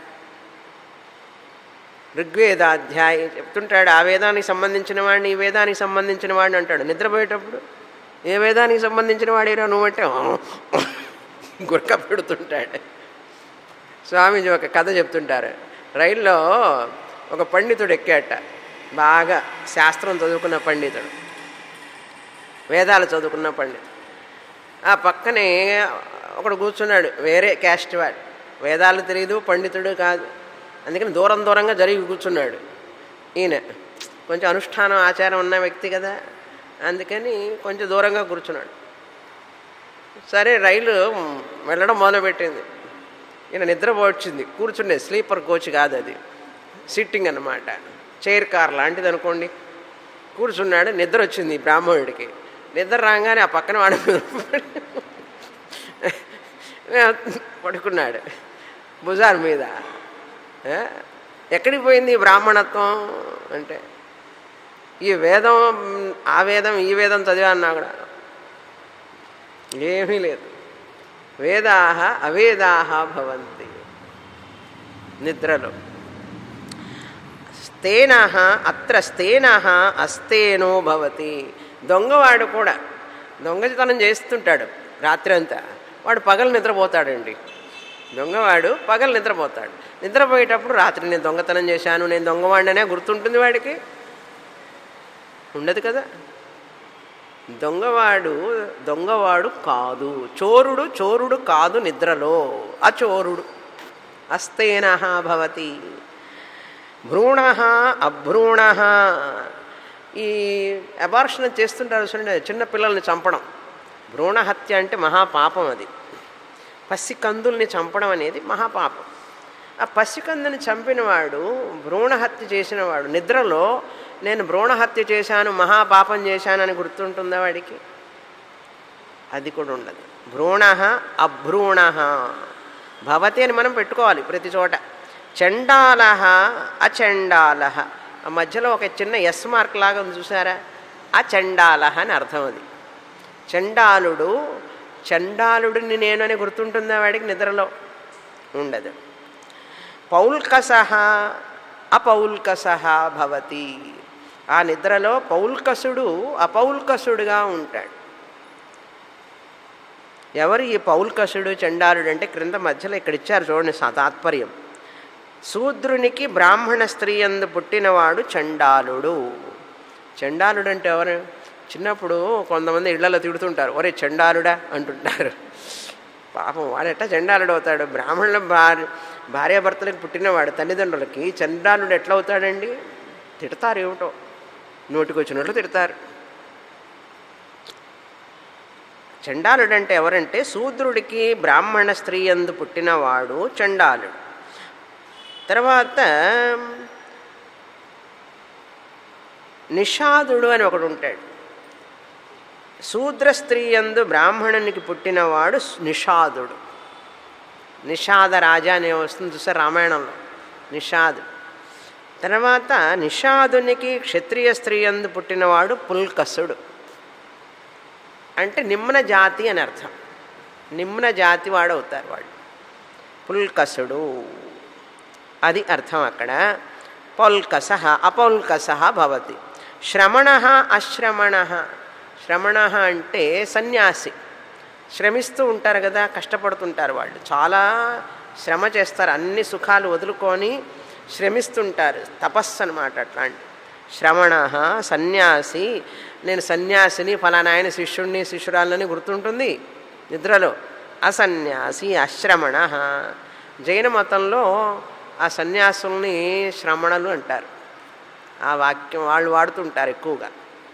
ఋగ్వేదాధ్యాయి చెప్తుంటాడు ఆ వేదానికి సంబంధించిన వాడిని ఈ వేదానికి సంబంధించిన వాడిని అంటాడు నిద్రపోయేటప్పుడు ఏ వేదానికి సంబంధించిన వాడేరా నువ్వంటే గురక పెడుతుంటాడు స్వామీజీ ఒక కథ చెప్తుంటారు రైల్లో ఒక పండితుడు ఎక్కాట బాగా శాస్త్రం చదువుకున్న పండితుడు వేదాలు చదువుకున్న పండితుడు ఆ పక్కనే ఒకడు కూర్చున్నాడు వేరే క్యాస్ట్ వాడు వేదాలు తెలియదు పండితుడు కాదు అందుకని దూరం దూరంగా జరిగి కూర్చున్నాడు ఈయన కొంచెం అనుష్ఠానం ఆచారం ఉన్న వ్యక్తి కదా అందుకని కొంచెం దూరంగా కూర్చున్నాడు సరే రైలు వెళ్ళడం మొదలుపెట్టింది ఈయన నిద్రపోవచ్చింది కూర్చుండే స్లీపర్ కోచ్ కాదు అది సిట్టింగ్ అన్నమాట చైర్ కార్ లాంటిది అనుకోండి కూర్చున్నాడు నిద్ర వచ్చింది ఈ బ్రాహ్మణుడికి నిద్ర రాగానే ఆ పక్కన వాడు పడుకున్నాడు భుజార్ మీద ఆ? ఎక్కడికి పోయింది ఈ బ్రాహ్మణత్వం అంటే ఈ వేదం ఆ వేదం ఈ వేదం చదివాను కూడా ఏమీ లేదు వేదాహ అవేదాహ భవంతి నిద్రలో స్తేన అత్ర స్తేన అస్తేనో భవతి దొంగవాడు కూడా దొంగతనం చేస్తుంటాడు రాత్రి అంతా వాడు పగలు నిద్రపోతాడండి దొంగవాడు పగలు నిద్రపోతాడు నిద్రపోయేటప్పుడు రాత్రి నేను దొంగతనం చేశాను నేను దొంగవాడిననే గుర్తుంటుంది వాడికి ఉండదు కదా దొంగవాడు దొంగవాడు కాదు చోరుడు చోరుడు కాదు నిద్రలో అచోరుడు అస్తేన భవతి భ్రూణ అభ్రూణ ఈ అబార్షణ చేస్తుంటారు చూడండి చిన్న పిల్లల్ని చంపడం భ్రూణ హత్య అంటే మహాపాపం అది పసికందుల్ని చంపడం అనేది మహాపాపం ఆ పసికందుని చంపినవాడు భ్రూణ హత్య చేసినవాడు నిద్రలో నేను భ్రూణ హత్య చేశాను మహాపాపం చేశానని గుర్తుంటుందా వాడికి అది కూడా ఉండదు భ్రూణ అభ్రూణ భవతి అని మనం పెట్టుకోవాలి ప్రతి చోట చండాల అచండాల ఆ మధ్యలో ఒక చిన్న ఎస్ మార్క్ లాగా ఉంది చూసారా అచండాల అని అర్థం అది చండాలుడు చండాలుడిని నేను అని గుర్తుంటుందా వాడికి నిద్రలో ఉండదు పౌల్కస అపౌల్కస భవతి ఆ నిద్రలో పౌల్కసుడు అపౌల్కసుడుగా ఉంటాడు ఎవరు ఈ పౌల్కసుడు చండాలుడు అంటే క్రింద మధ్యలో ఇక్కడ ఇచ్చారు చూడండి సా- తాత్పర్యం శూద్రునికి బ్రాహ్మణ స్త్రీ అందు పుట్టినవాడు చండాలుడు చండాలుడు అంటే ఎవరు చిన్నప్పుడు కొంతమంది ఇళ్లలో తిడుతుంటారు ఒరే చండాలుడా అంటుంటారు పాపం వాడెట్ట చండాలుడు అవుతాడు బ్రాహ్మణుల భార్య భార్యాభర్తలకు పుట్టినవాడు తల్లిదండ్రులకి చండాలుడు ఎట్లా అవుతాడండి తిడతారు ఏమిటో నోటికి వచ్చినట్లు తిడతారు చండాలుడు అంటే ఎవరంటే శూద్రుడికి బ్రాహ్మణ స్త్రీ అందు పుట్టినవాడు చండాలుడు తర్వాత నిషాదుడు అని ఒకడు ఉంటాడు శూద్ర స్త్రీ యందు బ్రాహ్మణునికి పుట్టినవాడు నిషాదుడు నిషాద రాజా అనే వస్తుంది చూసారు రామాయణంలో నిషాదు తర్వాత నిషాదునికి క్షత్రియ స్త్రీ యందు పుట్టినవాడు పుల్కసుడు అంటే నిమ్న జాతి అని అర్థం నిమ్న జాతి వాడు అవుతారు వాళ్ళు పుల్కసుడు అది అర్థం అక్కడ పౌల్కస అపౌల్కస భవతి శ్రమణ అశ్రమణ శ్రమణ అంటే సన్యాసి శ్రమిస్తూ ఉంటారు కదా కష్టపడుతుంటారు వాళ్ళు చాలా శ్రమ చేస్తారు అన్ని సుఖాలు వదులుకొని శ్రమిస్తుంటారు తపస్సు అనమాట అట్లాంటి శ్రమణ సన్యాసి నేను సన్యాసిని ఫలానా ఆయన శిష్యుణ్ణి శిష్యురాలని గుర్తుంటుంది నిద్రలో అసన్యాసి అశ్రమణ జైన మతంలో ఆ సన్యాసుల్ని శ్రమణలు అంటారు ఆ వాక్యం వాళ్ళు వాడుతుంటారు ఎక్కువగా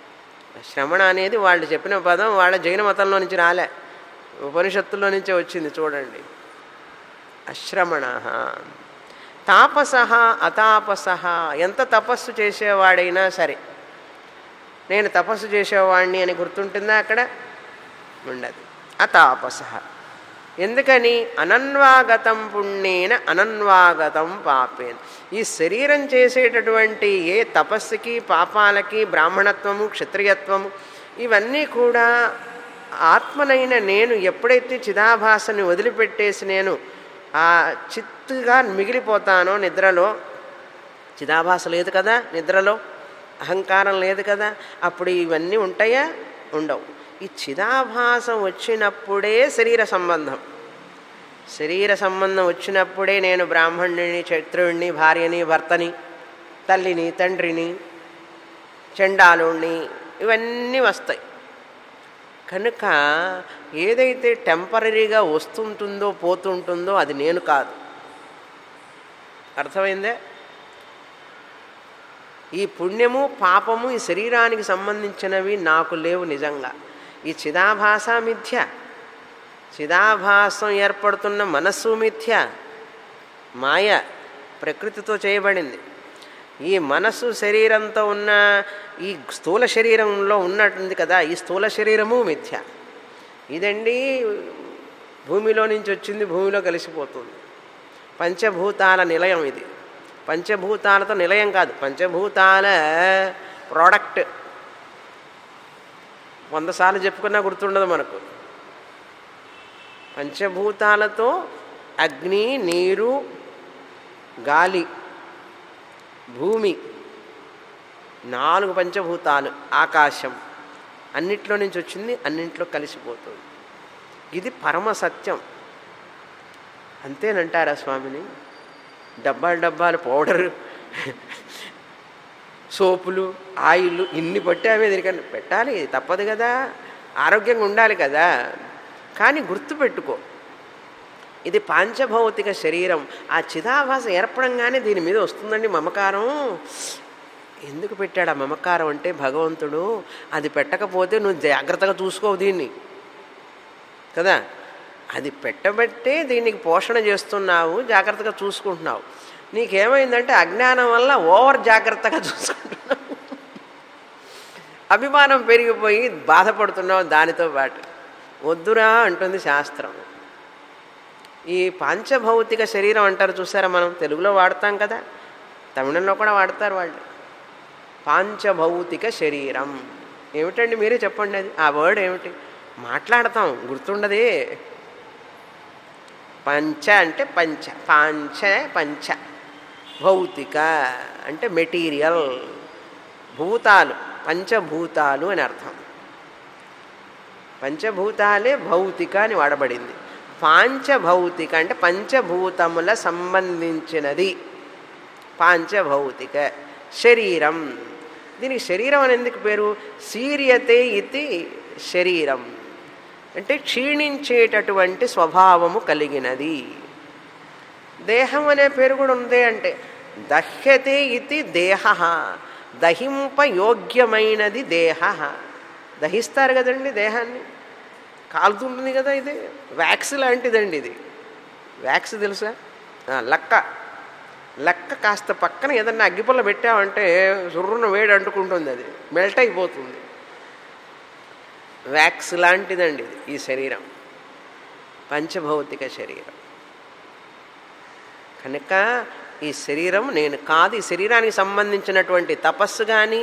శ్రమణ అనేది వాళ్ళు చెప్పిన పదం వాళ్ళ జైన మతంలో నుంచి రాలే ఉపనిషత్తుల్లో నుంచే వచ్చింది చూడండి అశ్రమణ తాపస అతాపస ఎంత తపస్సు చేసేవాడైనా సరే నేను తపస్సు చేసేవాడిని అని గుర్తుంటుందా అక్కడ ఉండదు అతాపస ఎందుకని అనన్వాగతం పుణ్యేన అనన్వాగతం పాపేన ఈ శరీరం చేసేటటువంటి ఏ తపస్సుకి పాపాలకి బ్రాహ్మణత్వము క్షత్రియత్వము ఇవన్నీ కూడా ఆత్మనైన నేను ఎప్పుడైతే చిదాభాసని వదిలిపెట్టేసి నేను ఆ చిత్తుగా మిగిలిపోతానో నిద్రలో చిదాభాస లేదు కదా నిద్రలో అహంకారం లేదు కదా అప్పుడు ఇవన్నీ ఉంటాయా ఉండవు ఈ చిదాభాసం వచ్చినప్పుడే శరీర సంబంధం శరీర సంబంధం వచ్చినప్పుడే నేను బ్రాహ్మణుని క్షత్రుడిని భార్యని భర్తని తల్లిని తండ్రిని చండాలుణ్ణి ఇవన్నీ వస్తాయి కనుక ఏదైతే టెంపరీగా వస్తుంటుందో పోతుంటుందో అది నేను కాదు అర్థమైందే ఈ పుణ్యము పాపము ఈ శరీరానికి సంబంధించినవి నాకు లేవు నిజంగా ఈ చిదాభాస మిథ్య చిదాభాసం ఏర్పడుతున్న మనస్సు మిథ్య మాయ ప్రకృతితో చేయబడింది ఈ మనస్సు శరీరంతో ఉన్న ఈ స్థూల శరీరంలో ఉన్నట్టుంది కదా ఈ స్థూల శరీరము మిథ్య ఇదండి భూమిలో నుంచి వచ్చింది భూమిలో కలిసిపోతుంది పంచభూతాల నిలయం ఇది పంచభూతాలతో నిలయం కాదు పంచభూతాల ప్రోడక్ట్ వంద సార్లు చెప్పుకున్నా గుర్తుండదు మనకు పంచభూతాలతో అగ్ని నీరు గాలి భూమి నాలుగు పంచభూతాలు ఆకాశం అన్నిట్లో నుంచి వచ్చింది అన్నింట్లో కలిసిపోతుంది ఇది పరమ సత్యం అంతేనంటారా స్వామిని డబ్బాలు డబ్బాలు పౌడర్ సోపులు ఆయిల్ ఇన్ని పట్టామే దీనికన్నా పెట్టాలి తప్పదు కదా ఆరోగ్యంగా ఉండాలి కదా కానీ గుర్తుపెట్టుకో ఇది పాంచభౌతిక శరీరం ఆ చిదాభాస ఏర్పడంగానే దీని మీద వస్తుందండి మమకారం ఎందుకు పెట్టాడు ఆ మమకారం అంటే భగవంతుడు అది పెట్టకపోతే నువ్వు జాగ్రత్తగా చూసుకోవు దీన్ని కదా అది పెట్టబట్టే దీనికి పోషణ చేస్తున్నావు జాగ్రత్తగా చూసుకుంటున్నావు నీకేమైందంటే అజ్ఞానం వల్ల ఓవర్ జాగ్రత్తగా చూసుకుంటున్నావు అభిమానం పెరిగిపోయి బాధపడుతున్నావు దానితో పాటు వద్దురా అంటుంది శాస్త్రం ఈ పాంచభౌతిక శరీరం అంటారు చూసారా మనం తెలుగులో వాడతాం కదా తమిళంలో కూడా వాడతారు వాళ్ళు పాంచభౌతిక శరీరం ఏమిటండి మీరే చెప్పండి అది ఆ వర్డ్ ఏమిటి మాట్లాడతాం గుర్తుండదే పంచ అంటే పంచ పాంచ పంచ భౌతిక అంటే మెటీరియల్ భూతాలు పంచభూతాలు అని అర్థం పంచభూతాలే భౌతిక అని వాడబడింది పాంచభౌతిక అంటే పంచభూతముల సంబంధించినది పాంచభౌతిక శరీరం దీనికి శరీరం అని ఎందుకు పేరు సీరియతే ఇది శరీరం అంటే క్షీణించేటటువంటి స్వభావము కలిగినది దేహం అనే పేరు కూడా ఉంది అంటే దహ్యతే ఇది దేహ దహింపయోగ్యమైనది దేహ దహిస్తారు కదండి దేహాన్ని కాలుతుంటుంది కదా ఇది వ్యాక్స్ లాంటిదండి ఇది వ్యాక్స్ తెలుసా లక్క లక్క కాస్త పక్కన ఏదన్నా అగ్గిపుల్ల పెట్టామంటే సుర్రున వేడి అంటుకుంటుంది అది మెల్ట్ అయిపోతుంది వ్యాక్స్ లాంటిదండి ఇది ఈ శరీరం పంచభౌతిక శరీరం కనుక ఈ శరీరం నేను కాదు ఈ శరీరానికి సంబంధించినటువంటి తపస్సు కానీ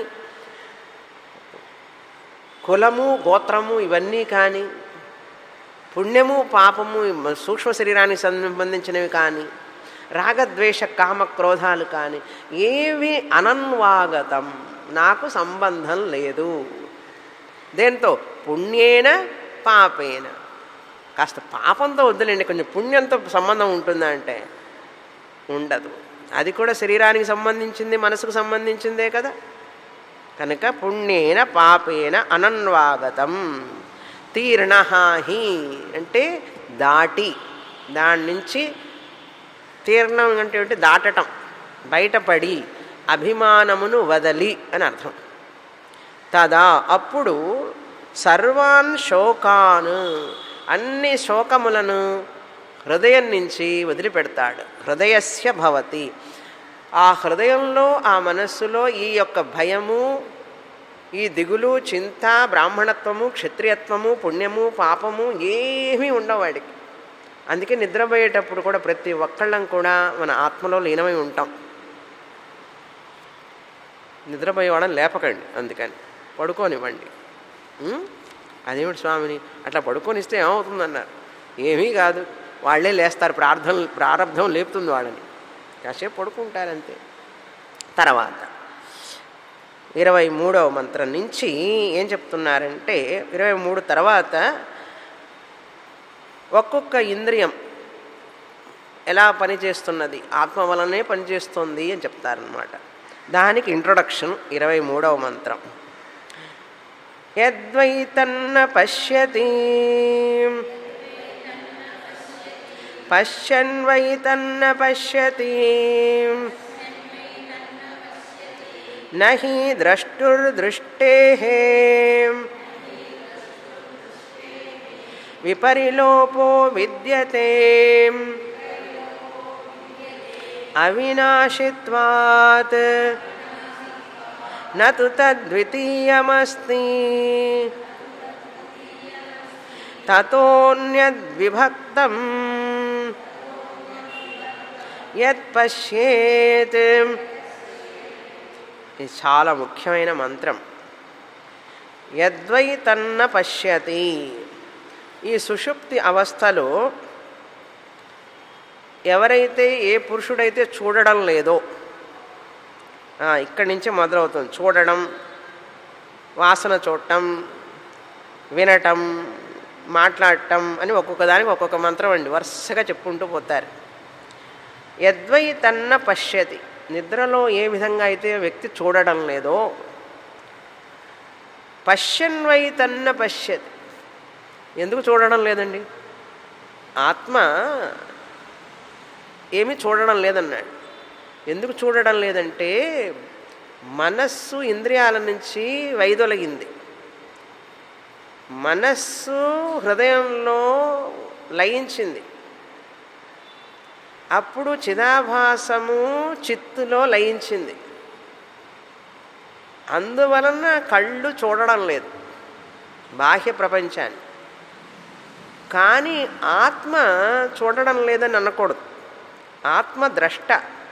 కులము గోత్రము ఇవన్నీ కానీ పుణ్యము పాపము సూక్ష్మ శరీరానికి సంబంధించినవి కానీ రాగద్వేష కామ క్రోధాలు కానీ ఏవి అనన్వాగతం నాకు సంబంధం లేదు దేంతో పుణ్యేన పాపేన కాస్త పాపంతో వద్దులేండి కొంచెం పుణ్యంతో సంబంధం ఉంటుందా అంటే ఉండదు అది కూడా శరీరానికి సంబంధించింది మనసుకు సంబంధించిందే కదా కనుక పుణ్యేన పాపేన అనన్వాగతం తీర్ణహాహి అంటే దాటి దాని నుంచి తీర్ణం అంటే ఏంటి దాటటం బయటపడి అభిమానమును వదలి అని అర్థం తదా అప్పుడు సర్వాన్ శోకాన్ అన్ని శోకములను హృదయం నుంచి వదిలిపెడతాడు హృదయస్య భవతి ఆ హృదయంలో ఆ మనస్సులో ఈ యొక్క భయము ఈ దిగులు చింత బ్రాహ్మణత్వము క్షత్రియత్వము పుణ్యము పాపము ఏమీ ఉండవాడికి అందుకే నిద్రపోయేటప్పుడు కూడా ప్రతి ఒక్కళ్ళం కూడా మన ఆత్మలో లీనమై ఉంటాం నిద్రపోయేవాడని లేపకండి అందుకని పడుకోనివ్వండి ఉం? అదేమిటి స్వామిని అట్లా పడుకొనిస్తే ఏమవుతుందన్నారు ఏమీ కాదు వాళ్ళే లేస్తారు ప్రార్థన ప్రారంధం లేపుతుంది వాళ్ళని కాసేపు పడుకుంటారంతే తర్వాత ఇరవై మూడవ మంత్రం నుంచి ఏం చెప్తున్నారంటే ఇరవై మూడు తర్వాత ఒక్కొక్క ఇంద్రియం ఎలా పనిచేస్తున్నది ఆత్మ వలనే పనిచేస్తుంది అని చెప్తారనమాట దానికి ఇంట్రొడక్షన్ ఇరవై మూడవ మంత్రం యద్వైతన్న పశ్యతి పశ్యన్వైతన్న పశ్యతి నహి ద్రష్టుర్దృష్టే విపరిలోపో విద్యతే అవినాశిత్వాత్ నతు తద్వితీయమస్తి తతోన్యద్విభక్తం యత్పశ్యేత్ ఇది చాలా ముఖ్యమైన మంత్రం యద్వై తన్న పశ్యతి ఈ సుషుప్తి అవస్థలో ఎవరైతే ఏ పురుషుడైతే చూడడం లేదో ఆ, ఇక్కడి నుంచే మొదలవుతుంది చూడడం వాసన చూడటం వినటం మాట్లాడటం అని ఒక్కొక్క దానికి ఒక్కొక్క మంత్రం అండి వరుసగా చెప్పుకుంటూ పోతారు యద్వై తన్న పశ్యతి నిద్రలో ఏ విధంగా అయితే వ్యక్తి చూడడం లేదో పశ్యన్వై తన్న పశ్యతి ఎందుకు చూడడం లేదండి ఆత్మ ఏమీ చూడడం లేదన్నాడు ఎందుకు చూడడం లేదంటే మనస్సు ఇంద్రియాల నుంచి వైదొలగింది మనస్సు హృదయంలో లయించింది అప్పుడు చిదాభాసము చిత్తులో లయించింది అందువలన కళ్ళు చూడడం లేదు బాహ్య ప్రపంచాన్ని కానీ ఆత్మ చూడడం లేదని అనకూడదు ఆత్మ ద్రష్ట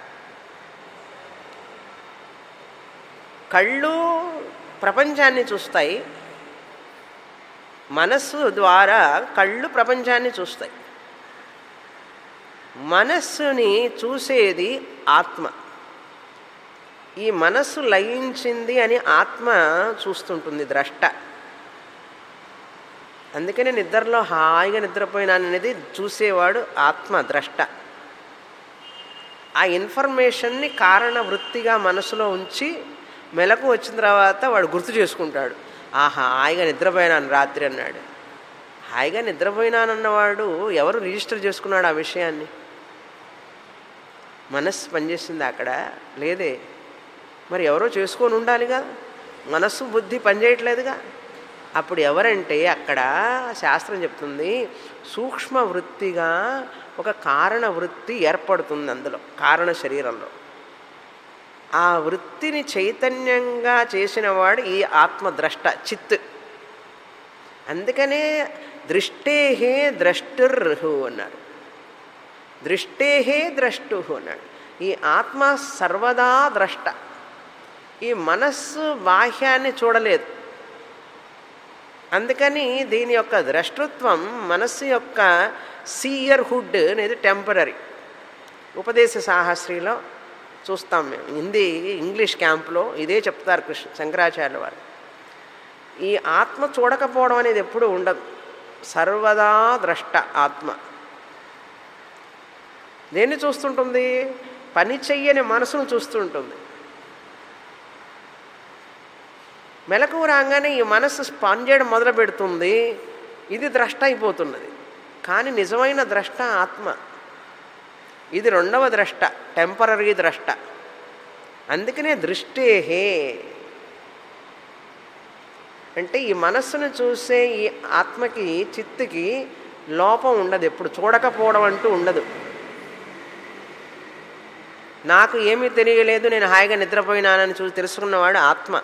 కళ్ళు ప్రపంచాన్ని చూస్తాయి మనస్సు ద్వారా కళ్ళు ప్రపంచాన్ని చూస్తాయి మనస్సుని చూసేది ఆత్మ ఈ మనస్సు లయించింది అని ఆత్మ చూస్తుంటుంది ద్రష్ట అందుకనే నిద్రలో హాయిగా నిద్రపోయినాననేది చూసేవాడు ఆత్మ ద్రష్ట ఆ ఇన్ఫర్మేషన్ని కారణ వృత్తిగా మనసులో ఉంచి మెలకు వచ్చిన తర్వాత వాడు గుర్తు చేసుకుంటాడు ఆహా హాయిగా నిద్రపోయినాను రాత్రి అన్నాడు హాయిగా నిద్రపోయినానన్నవాడు ఎవరు రిజిస్టర్ చేసుకున్నాడు ఆ విషయాన్ని మనస్సు పనిచేసింది అక్కడ లేదే మరి ఎవరో చేసుకొని ఉండాలిగా మనస్సు బుద్ధి పనిచేయట్లేదుగా అప్పుడు ఎవరంటే అక్కడ శాస్త్రం చెప్తుంది సూక్ష్మ వృత్తిగా ఒక కారణ వృత్తి ఏర్పడుతుంది అందులో కారణ శరీరంలో ఆ వృత్తిని చైతన్యంగా చేసినవాడు ఈ ఆత్మద్రష్ట చిత్ అందుకనే దృష్టేహే ద్రష్టుర్హు అన్నారు దృష్టేహే ద్రష్టు అన్నాడు ఈ ఆత్మ సర్వదా ద్రష్ట ఈ మనస్సు బాహ్యాన్ని చూడలేదు అందుకని దీని యొక్క ద్రష్టృత్వం మనస్సు యొక్క సీయర్హుడ్ అనేది టెంపరీ ఉపదేశ సాహస్రిలో చూస్తాం మేము హిందీ ఇంగ్లీష్ క్యాంప్లో ఇదే చెప్తారు కృష్ణ శంకరాచార్యుల వారు ఈ ఆత్మ చూడకపోవడం అనేది ఎప్పుడూ ఉండదు సర్వదా ద్రష్ట ఆత్మ దేన్ని చూస్తుంటుంది పని చెయ్యని మనసును చూస్తుంటుంది మెలకు రాగానే ఈ మనస్సు పనిచేయడం మొదలు పెడుతుంది ఇది ద్రష్ట అయిపోతున్నది కానీ నిజమైన ద్రష్ట ఆత్మ ఇది రెండవ ద్రష్ట టెంపరీ ద్రష్ట అందుకనే దృష్టేహే అంటే ఈ మనస్సును చూసే ఈ ఆత్మకి చిత్తుకి లోపం ఉండదు ఎప్పుడు చూడకపోవడం అంటూ ఉండదు నాకు ఏమీ తెలియలేదు నేను హాయిగా నిద్రపోయినానని చూసి తెలుసుకున్నవాడు ఆత్మ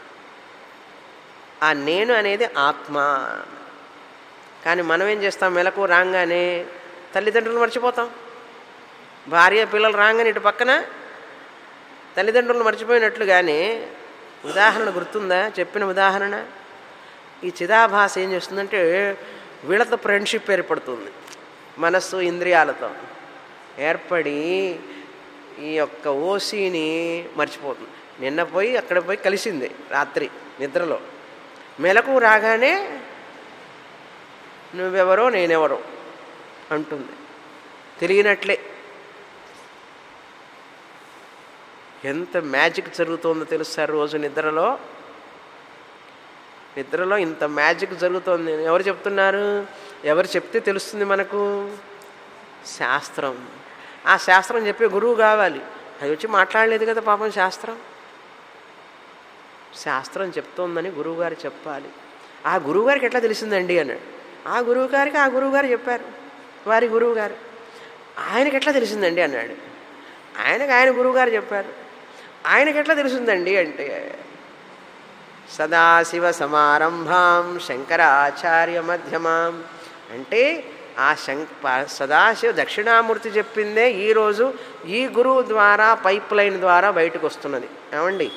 ఆ నేను అనేది ఆత్మ కానీ మనం ఏం చేస్తాం మెలకు రాగానే తల్లిదండ్రులు మర్చిపోతాం భార్య పిల్లలు రాగానే ఇటు పక్కన తల్లిదండ్రులు మర్చిపోయినట్లుగానే ఉదాహరణ గుర్తుందా చెప్పిన ఉదాహరణ ఈ చిదాభాస ఏం చేస్తుందంటే వీళ్ళతో ఫ్రెండ్షిప్ ఏర్పడుతుంది మనస్సు ఇంద్రియాలతో ఏర్పడి ఈ యొక్క ఓసీని మర్చిపోతుంది నిన్న పోయి అక్కడ పోయి కలిసింది రాత్రి నిద్రలో మెలకు రాగానే నువ్వెవరో నేనెవరో అంటుంది తెలియనట్లే ఎంత మ్యాజిక్ జరుగుతుందో తెలుస్తారు రోజు నిద్రలో నిద్రలో ఇంత మ్యాజిక్ జరుగుతోంది ఎవరు చెప్తున్నారు ఎవరు చెప్తే తెలుస్తుంది మనకు శాస్త్రం ఆ శాస్త్రం చెప్పే గురువు కావాలి అది వచ్చి మాట్లాడలేదు కదా పాపం శాస్త్రం శాస్త్రం చెప్తోందని గురువుగారు చెప్పాలి ఆ గురువుగారికి ఎట్లా తెలిసిందండి అన్నాడు ఆ గురువు గారికి ఆ గురువు గారు చెప్పారు వారి గురువు గారు ఆయనకి ఎట్లా తెలిసిందండి అన్నాడు ఆయనకు ఆయన గురువుగారు చెప్పారు ఆయనకి ఎట్లా తెలిసిందండి అంటే సదాశివ సమారంభాం శంకరాచార్య మధ్యమాం అంటే ఆ శం సదాశివ దక్షిణామూర్తి చెప్పిందే ఈరోజు ఈ గురువు ద్వారా పైప్ లైన్ ద్వారా బయటకు వస్తున్నది ఏమండి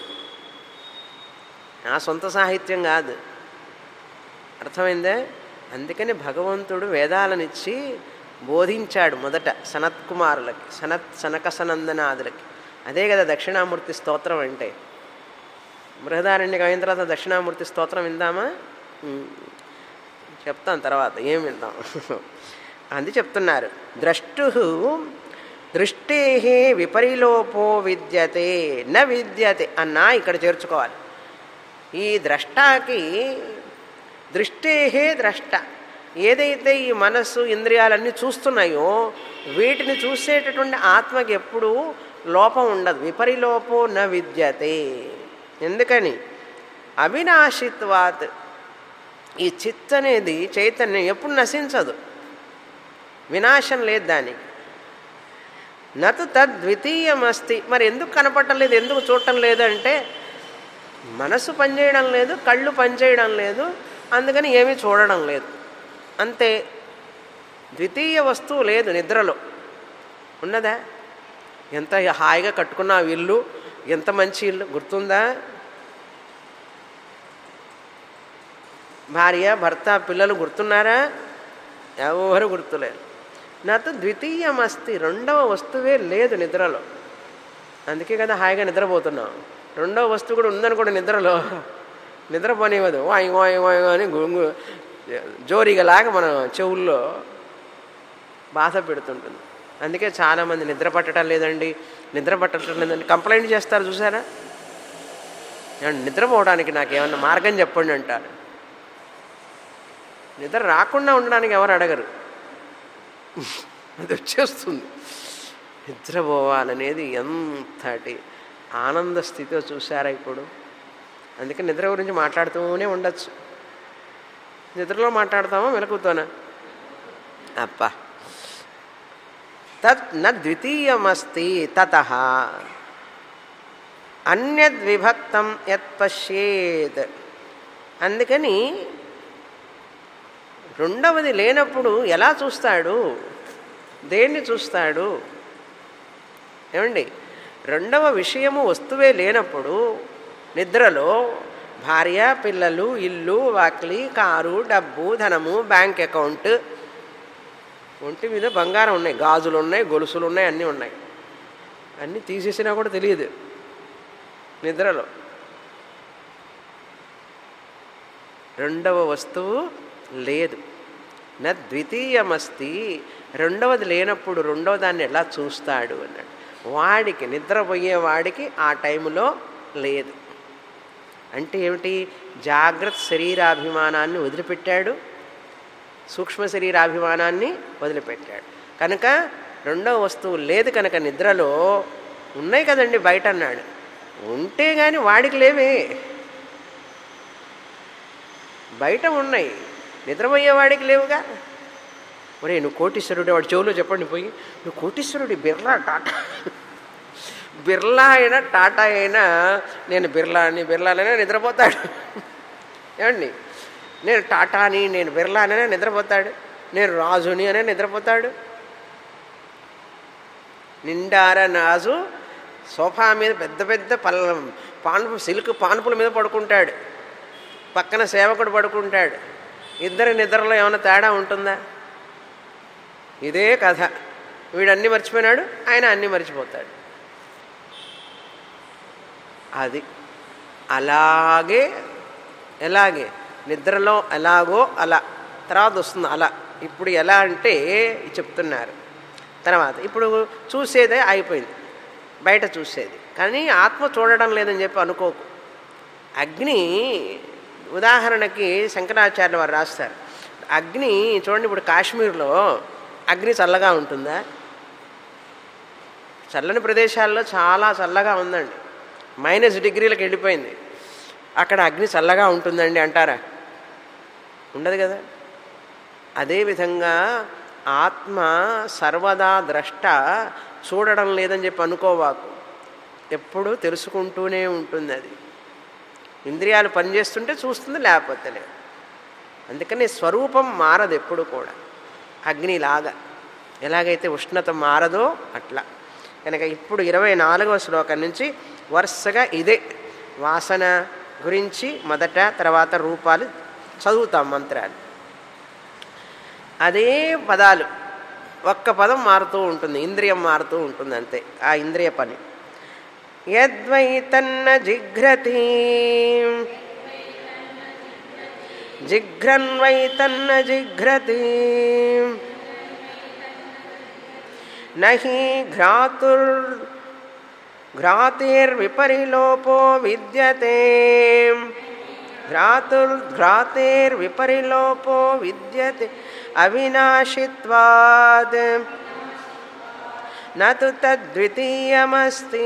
నా సొంత సాహిత్యం కాదు అర్థమైందే అందుకని భగవంతుడు వేదాలనిచ్చి బోధించాడు మొదట సనత్కుమారులకి సనత్ సనక సనందనాదులకి అదే కదా దక్షిణామూర్తి స్తోత్రం అంటే బృహదారణ్యక అయిన తర్వాత దక్షిణామూర్తి స్తోత్రం విందామా చెప్తాం తర్వాత ఏం విందాం అది చెప్తున్నారు ద్రష్టు దృష్టే విపరిలోపో విద్యతే న విద్యతే అన్నా ఇక్కడ చేర్చుకోవాలి ఈ ద్రష్టాకి దృష్టే ద్రష్ట ఏదైతే ఈ మనస్సు ఇంద్రియాలన్నీ చూస్తున్నాయో వీటిని చూసేటటువంటి ఆత్మకి ఎప్పుడూ లోపం ఉండదు విపరిలోపో న విద్యతే ఎందుకని అవినాశిత్వాత్ ఈ చిత్ అనేది చైతన్యం ఎప్పుడు నశించదు వినాశం లేదు దానికి నతు తద్వితీయమస్తి మరి ఎందుకు కనపడటం ఎందుకు చూడటం లేదు అంటే మనసు పనిచేయడం లేదు కళ్ళు పనిచేయడం లేదు అందుకని ఏమీ చూడడం లేదు అంతే ద్వితీయ వస్తువు లేదు నిద్రలో ఉన్నదా ఎంత హాయిగా కట్టుకున్న ఇల్లు ఎంత మంచి ఇల్లు గుర్తుందా భార్య భర్త పిల్లలు గుర్తున్నారా ఎవరు గుర్తులేరు నాతో ద్వితీయమస్తి రెండవ వస్తువే లేదు నిద్రలో అందుకే కదా హాయిగా నిద్రపోతున్నాం రెండవ వస్తువు కూడా ఉందనుకోండి నిద్రలో నిద్రపోనివ్వదు వాయి వాయి వాయి అని గుంగు జోరిగలాగా మన చెవుల్లో బాధ పెడుతుంటుంది అందుకే చాలామంది నిద్ర పట్టడం లేదండి నిద్ర పట్టడం లేదండి కంప్లైంట్ చేస్తారు చూసారా నిద్రపోవడానికి నాకు ఏమన్నా మార్గం చెప్పండి అంటారు నిద్ర రాకుండా ఉండడానికి ఎవరు అడగరు అది వచ్చేస్తుంది నిద్రపోవాలనేది ఎంతటి ఆనంద స్థితిలో చూసారా ఇప్పుడు అందుకే నిద్ర గురించి మాట్లాడుతూనే ఉండొచ్చు నిద్రలో మాట్లాడతామా మెలకుతోనా అప్ప తత్ న ద్వితీయమస్తి తత అన్యద్విభక్తం యత్ పశ్యేత్ అందుకని రెండవది లేనప్పుడు ఎలా చూస్తాడు దేన్ని చూస్తాడు ఏమండి రెండవ విషయము వస్తువే లేనప్పుడు నిద్రలో భార్య పిల్లలు ఇల్లు వాకిలి కారు డబ్బు ధనము బ్యాంక్ అకౌంట్ ఒంటి మీద బంగారం ఉన్నాయి గాజులు ఉన్నాయి గొలుసులు ఉన్నాయి అన్నీ ఉన్నాయి అన్నీ తీసేసినా కూడా తెలియదు నిద్రలో రెండవ వస్తువు లేదు నా ద్వితీయమస్తి రెండవది లేనప్పుడు రెండవ దాన్ని ఎలా చూస్తాడు అన్నాడు వాడికి నిద్రపోయే వాడికి ఆ టైంలో లేదు అంటే ఏమిటి జాగ్రత్త శరీరాభిమానాన్ని వదిలిపెట్టాడు సూక్ష్మ శరీరాభిమానాన్ని వదిలిపెట్టాడు కనుక రెండవ వస్తువు లేదు కనుక నిద్రలో ఉన్నాయి కదండి బయట అన్నాడు ఉంటే కానీ వాడికి లేవే బయట ఉన్నాయి నిద్రపోయేవాడికి లేవుగా ఒరే నువ్వు కోటీశ్వరుడు వాడి చెవులో చెప్పండి పోయి నువ్వు కోటీశ్వరుడి బిర్లా టాటా బిర్లా అయినా టాటా అయినా నేను బిర్లా అని బిర్లానైనా నిద్రపోతాడు ఏమండి నేను టాటాని నేను బిర్లానైనా నిద్రపోతాడు నేను రాజుని అనే నిద్రపోతాడు నిండార నాజు సోఫా మీద పెద్ద పెద్ద పల్ల పానుపు సిల్క్ పానుపుల మీద పడుకుంటాడు పక్కన సేవకుడు పడుకుంటాడు ఇద్దరి నిద్రలో ఏమైనా తేడా ఉంటుందా ఇదే కథ వీడు అన్నీ మర్చిపోయినాడు ఆయన అన్నీ మర్చిపోతాడు అది అలాగే ఎలాగే నిద్రలో ఎలాగో అలా తర్వాత వస్తుంది అలా ఇప్పుడు ఎలా అంటే చెప్తున్నారు తర్వాత ఇప్పుడు చూసేదే అయిపోయింది బయట చూసేది కానీ ఆత్మ చూడడం లేదని చెప్పి అనుకోకు అగ్ని ఉదాహరణకి శంకరాచార్యులు వారు రాస్తారు అగ్ని చూడండి ఇప్పుడు కాశ్మీర్లో అగ్ని చల్లగా ఉంటుందా చల్లని ప్రదేశాల్లో చాలా చల్లగా ఉందండి మైనస్ డిగ్రీలకు వెళ్ళిపోయింది అక్కడ అగ్ని చల్లగా ఉంటుందండి అంటారా ఉండదు కదా అదేవిధంగా ఆత్మ సర్వదా ద్రష్ట చూడడం లేదని చెప్పి అనుకోవాకు ఎప్పుడూ తెలుసుకుంటూనే ఉంటుంది అది ఇంద్రియాలు పనిచేస్తుంటే చూస్తుంది లేకపోతే లేదు అందుకని స్వరూపం మారదు ఎప్పుడు కూడా అగ్నిలాగా ఎలాగైతే ఉష్ణత మారదో అట్లా కనుక ఇప్పుడు ఇరవై నాలుగవ శ్లోకం నుంచి వరుసగా ఇదే వాసన గురించి మొదట తర్వాత రూపాలు చదువుతాం మంత్రాలు అదే పదాలు ఒక్క పదం మారుతూ ఉంటుంది ఇంద్రియం మారుతూ ఉంటుంది అంతే ఆ ఇంద్రియ పని యద్వై తన్న జిఘ్రతి జిఘ్రన్వై తన్న జిఘ్రతి నహి ఘ్రాతుర్ ఘ్రాతిర్విపరిలోపో విద్యతే ఘ్రాతుర్ఘ్రాతిర్విపరిలోపో విద్యతే అవినాశిత్వాద్ నతు తద్వితీయమస్తి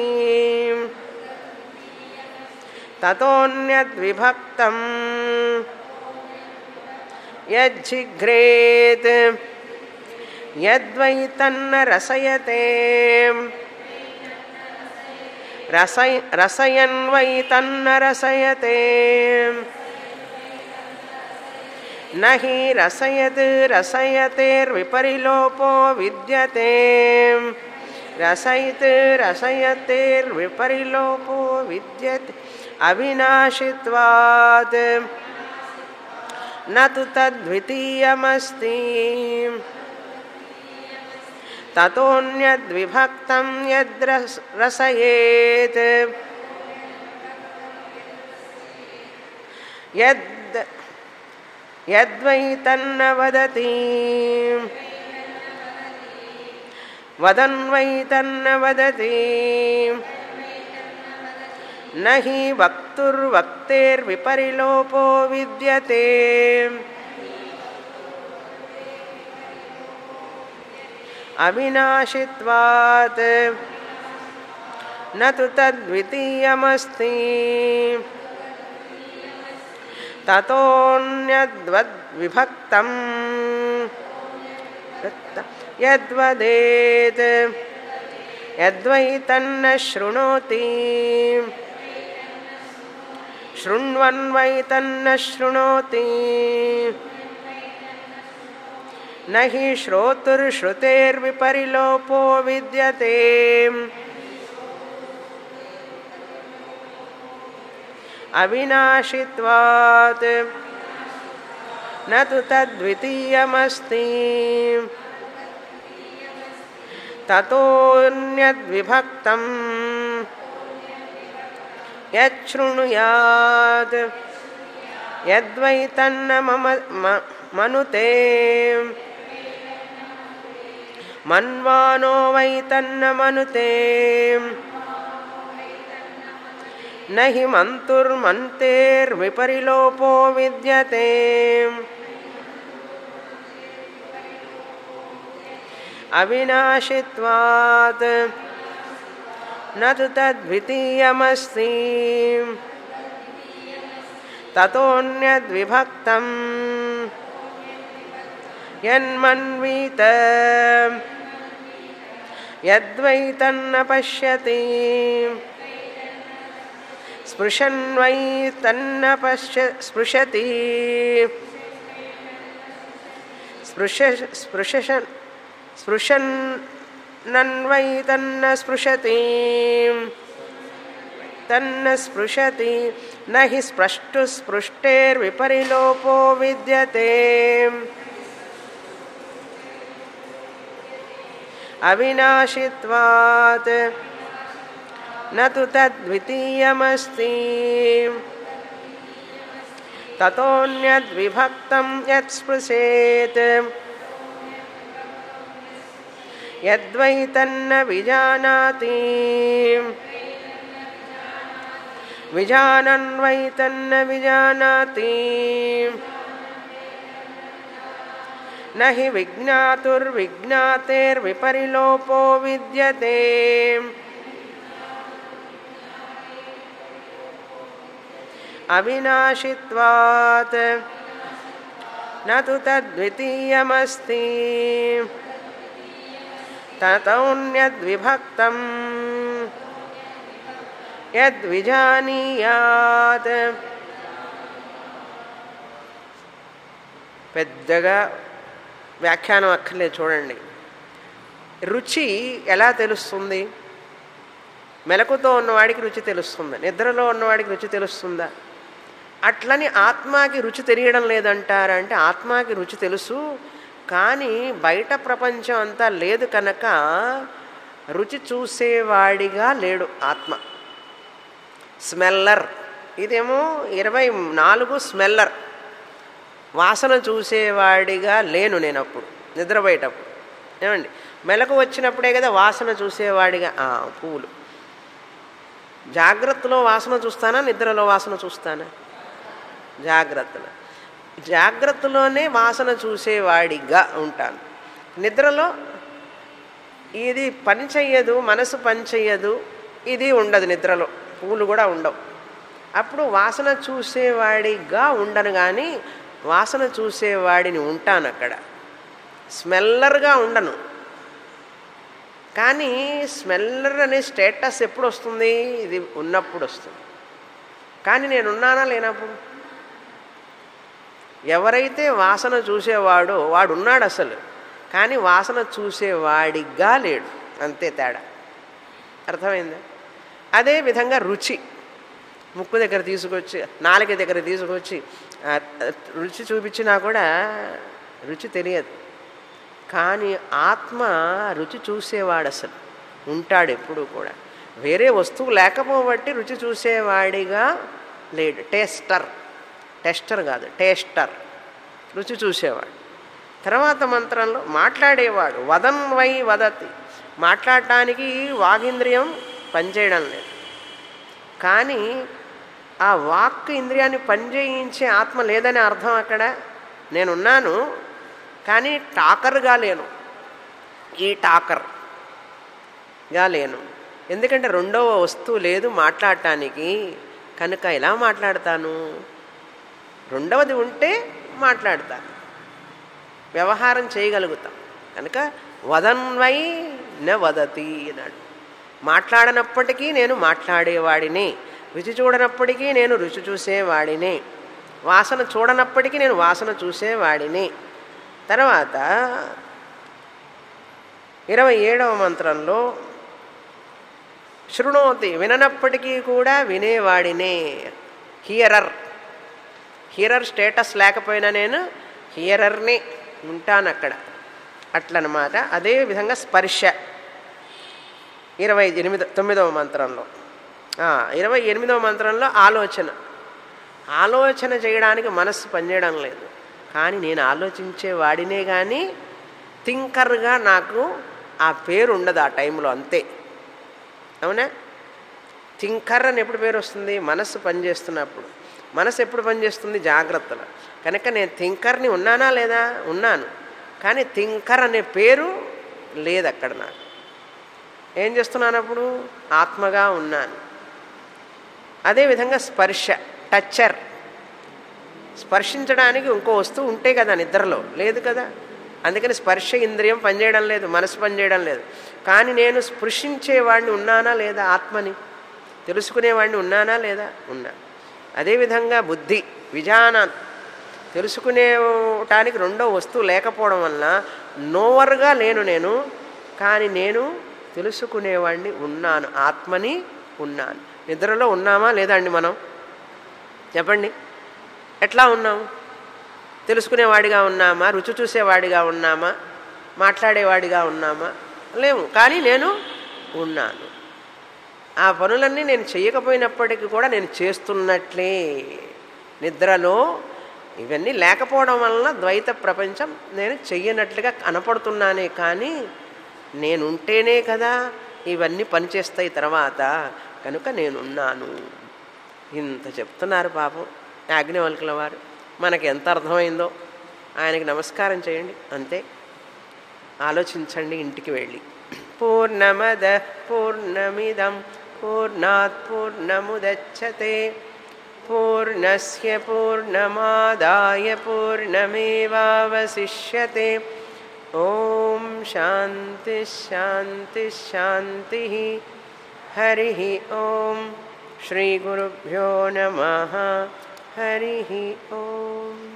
తతోన్యద్విభక్తం యజ్జిఘ్రేత్ యద్వై తన్న రసయతే రసయ రసయన్వై తన్న రసయతే నహి రసయత్ రసయతేర్విపరిలోపో విద్యతే రసయిత్ రసయతేర్విపరిలోపో విద్యతే అవినాశిత్వాత్ నతు తద్వితీయమస్తి తతోన్యద్విభక్తం యద్రసయేత్ యద్ యద్వై తన్న వదతి వదన్వై తన్న వదతి నహి వక్తుర్వక్తేర్విపరిలోపో విద్యతే అవినాశిత్వాత్ నతు తద్వితీయమస్తి తతోన్యద్వద్విభక్తం యద్వదేత్ యద్వై తన్న శృణోతి శృण्वन्वै तन्न शृणोति न हि श्रोतुर्श्रुतेर्विपरिलोपो विद्यते अविनाशित्वात् न तु तद्वितीयमस्ति ततोऽन्यद्विभक्तम् यच्छृणुयात् यद्वै तन्न मम म- मनुते मन्वानो वै तन्न मनुते न हि मन्तुर्मन्तेर्विपरिलोपो विद्यते अविनाशित्वात् न तु तद्वितीयमस्ति తతోన్యద్విభక్తం యన్మన్వీత యద్వై తన్న పశ్యతి స్పృశన్ వై తన్న పశ్య స్పృశతి స్పృశ స్పృశన్ స్పృశన్నన్వై తన్న స్పృశతి తన్న స్పృశతి నహి స్పృష్టు స్పృష్టేర్విపరిలోపో విద్యతే అవినాశిత్వాత్ నతు తద్వితీయమస్తి తతోన్యద్విభక్తం యత్స్పృశేత్ యద్వై తన్న విజానాతి విజానన్ వై తన్న విజానాతి నహి విజ్ఞాతుర్విజ్ఞాతేర్విపరిలోపో విద్యతే అవినాశిత్వాత్ నతు తద్వితీయమస్తి తతౌన్యద్విభక్తం యద్విజానీయాత్ పెద్దగా వ్యాఖ్యానం అక్కర్లేదు చూడండి రుచి ఎలా తెలుస్తుంది మెలకుతో ఉన్నవాడికి రుచి తెలుస్తుంది నిద్రలో ఉన్నవాడికి రుచి తెలుస్తుందా అట్లని ఆత్మాకి రుచి తెలియడం లేదంటారా అంటే ఆత్మాకి రుచి తెలుసు కానీ బయట ప్రపంచం అంతా లేదు కనుక రుచి చూసేవాడిగా లేడు ఆత్మ స్మెల్లర్ ఇదేమో ఇరవై నాలుగు స్మెల్లర్ వాసన చూసేవాడిగా లేను నేను అప్పుడు నిద్రపోయేటప్పుడు ఏమండి మెలకు వచ్చినప్పుడే కదా వాసన చూసేవాడిగా ఆ, పువ్వులు జాగ్రత్తలో వాసన చూస్తానా నిద్రలో వాసన చూస్తానా జాగ్రత్తలో జాగ్రత్తలోనే వాసన చూసేవాడిగా ఉంటాను నిద్రలో ఇది పని చెయ్యదు మనసు పని చెయ్యదు ఇది ఉండదు నిద్రలో పువ్వులు కూడా ఉండవు అప్పుడు వాసన చూసేవాడిగా ఉండను కానీ వాసన చూసేవాడిని ఉంటాను అక్కడ స్మెల్లర్గా ఉండను కానీ స్మెల్లర్ అనే స్టేటస్ ఎప్పుడు వస్తుంది ఇది ఉన్నప్పుడు వస్తుంది కానీ నేను ఉన్నానా లేనప్పుడు ఎవరైతే వాసన చూసేవాడో వాడు ఉన్నాడు అసలు కానీ వాసన చూసేవాడిగా లేడు అంతే తేడా అర్థమైందా అదే విధంగా రుచి ముక్కు దగ్గర తీసుకొచ్చి నాలుక దగ్గర తీసుకొచ్చి ఆ, రుచి చూపించినా కూడా రుచి తెలియదు కానీ ఆత్మ రుచి చూసేవాడు అసలు ఉంటాడు ఎప్పుడూ కూడా వేరే వస్తువు లేకపోబట్టి రుచి చూసేవాడిగా లేడు టేస్టర్ టెస్టర్ కాదు టేస్టర్ రుచి చూసేవాడు తర్వాత మంత్రంలో మాట్లాడేవాడు వదన్ వై వదతి మాట్లాడటానికి వాగింద్రియం పనిచేయడం లేదు కానీ ఆ వాక్ ఇంద్రియాన్ని పనిచేయించే ఆత్మ లేదని అర్థం అక్కడ నేనున్నాను కానీ టాకర్గా లేను ఈ టాకర్గా లేను ఎందుకంటే రెండవ వస్తువు లేదు మాట్లాడటానికి కనుక ఎలా మాట్లాడతాను రెండవది ఉంటే మాట్లాడతాను వ్యవహారం చేయగలుగుతాం కనుక వదన్వై న వదతి అన్నాడు మాట్లాడనప్పటికీ నేను మాట్లాడేవాడిని రుచి చూడనప్పటికీ నేను రుచి చూసేవాడిని వాసన చూడనప్పటికీ నేను వాసన చూసేవాడిని తర్వాత ఇరవై ఏడవ మంత్రంలో శృణోతి విననప్పటికీ కూడా వినేవాడినే హియరర్ హియరర్ స్టేటస్ లేకపోయినా నేను హియరర్ని ఉంటాను అక్కడ అట్లనమాట అదే విధంగా స్పర్శ ఇరవై ఎనిమిది తొమ్మిదవ మంత్రంలో ఆ, ఇరవై ఎనిమిదవ మంత్రంలో ఆలోచన ఆలోచన చేయడానికి మనస్సు పనిచేయడం లేదు కానీ నేను ఆలోచించే వాడినే కానీ థింకర్గా నాకు ఆ పేరు ఉండదు ఆ టైంలో అంతే అవునా థింకర్ అని ఎప్పుడు పేరు వస్తుంది మనస్సు పనిచేస్తున్నప్పుడు మనసు ఎప్పుడు పనిచేస్తుంది జాగ్రత్తలో కనుక నేను థింకర్ని ఉన్నానా లేదా ఉన్నాను కానీ థింకర్ అనే పేరు లేదు అక్కడ నాకు ఏం చేస్తున్నాను అప్పుడు ఆత్మగా ఉన్నాను అదేవిధంగా స్పర్శ టచ్చర్ స్పర్శించడానికి ఇంకో వస్తువు ఉంటే కదా నిద్రలో లేదు కదా అందుకని స్పర్శ ఇంద్రియం పనిచేయడం లేదు మనసు పనిచేయడం లేదు కానీ నేను స్పృశించేవాడిని ఉన్నానా లేదా ఆత్మని తెలుసుకునేవాడిని ఉన్నానా లేదా ఉన్నా అదేవిధంగా బుద్ధి విజానాన్ తెలుసుకునేటానికి రెండో వస్తువు లేకపోవడం వలన నోవర్గా లేను నేను కానీ నేను తెలుసుకునేవాడిని ఉన్నాను ఆత్మని ఉన్నాను నిద్రలో ఉన్నామా లేదా అండి మనం చెప్పండి ఎట్లా ఉన్నాం తెలుసుకునేవాడిగా ఉన్నామా రుచి చూసేవాడిగా ఉన్నామా మాట్లాడేవాడిగా ఉన్నామా లేవు కానీ నేను ఉన్నాను ఆ పనులన్నీ నేను చేయకపోయినప్పటికీ కూడా నేను చేస్తున్నట్లే నిద్రలో ఇవన్నీ లేకపోవడం వలన ద్వైత ప్రపంచం నేను చెయ్యనట్లుగా కనపడుతున్నానే కానీ నేనుంటేనే కదా ఇవన్నీ పనిచేస్తాయి తర్వాత కనుక నేనున్నాను ఇంత చెప్తున్నారు పాపం యాజ్ఞవల్కుల వారు మనకి ఎంత అర్థమైందో ఆయనకి నమస్కారం చేయండి అంతే ఆలోచించండి ఇంటికి వెళ్ళి పూర్ణమద పూర్ణమిదం పూర్ణాత్ పూర్ణముదచ్చతే పూర్ణస్య పూర్ణమాదాయ పూర్ణమేవావశిష్యతే ఓం శాంతి శాంతి శాంతి హరి ఓం శ్రీగురుభ్యో నమ హరి ఓం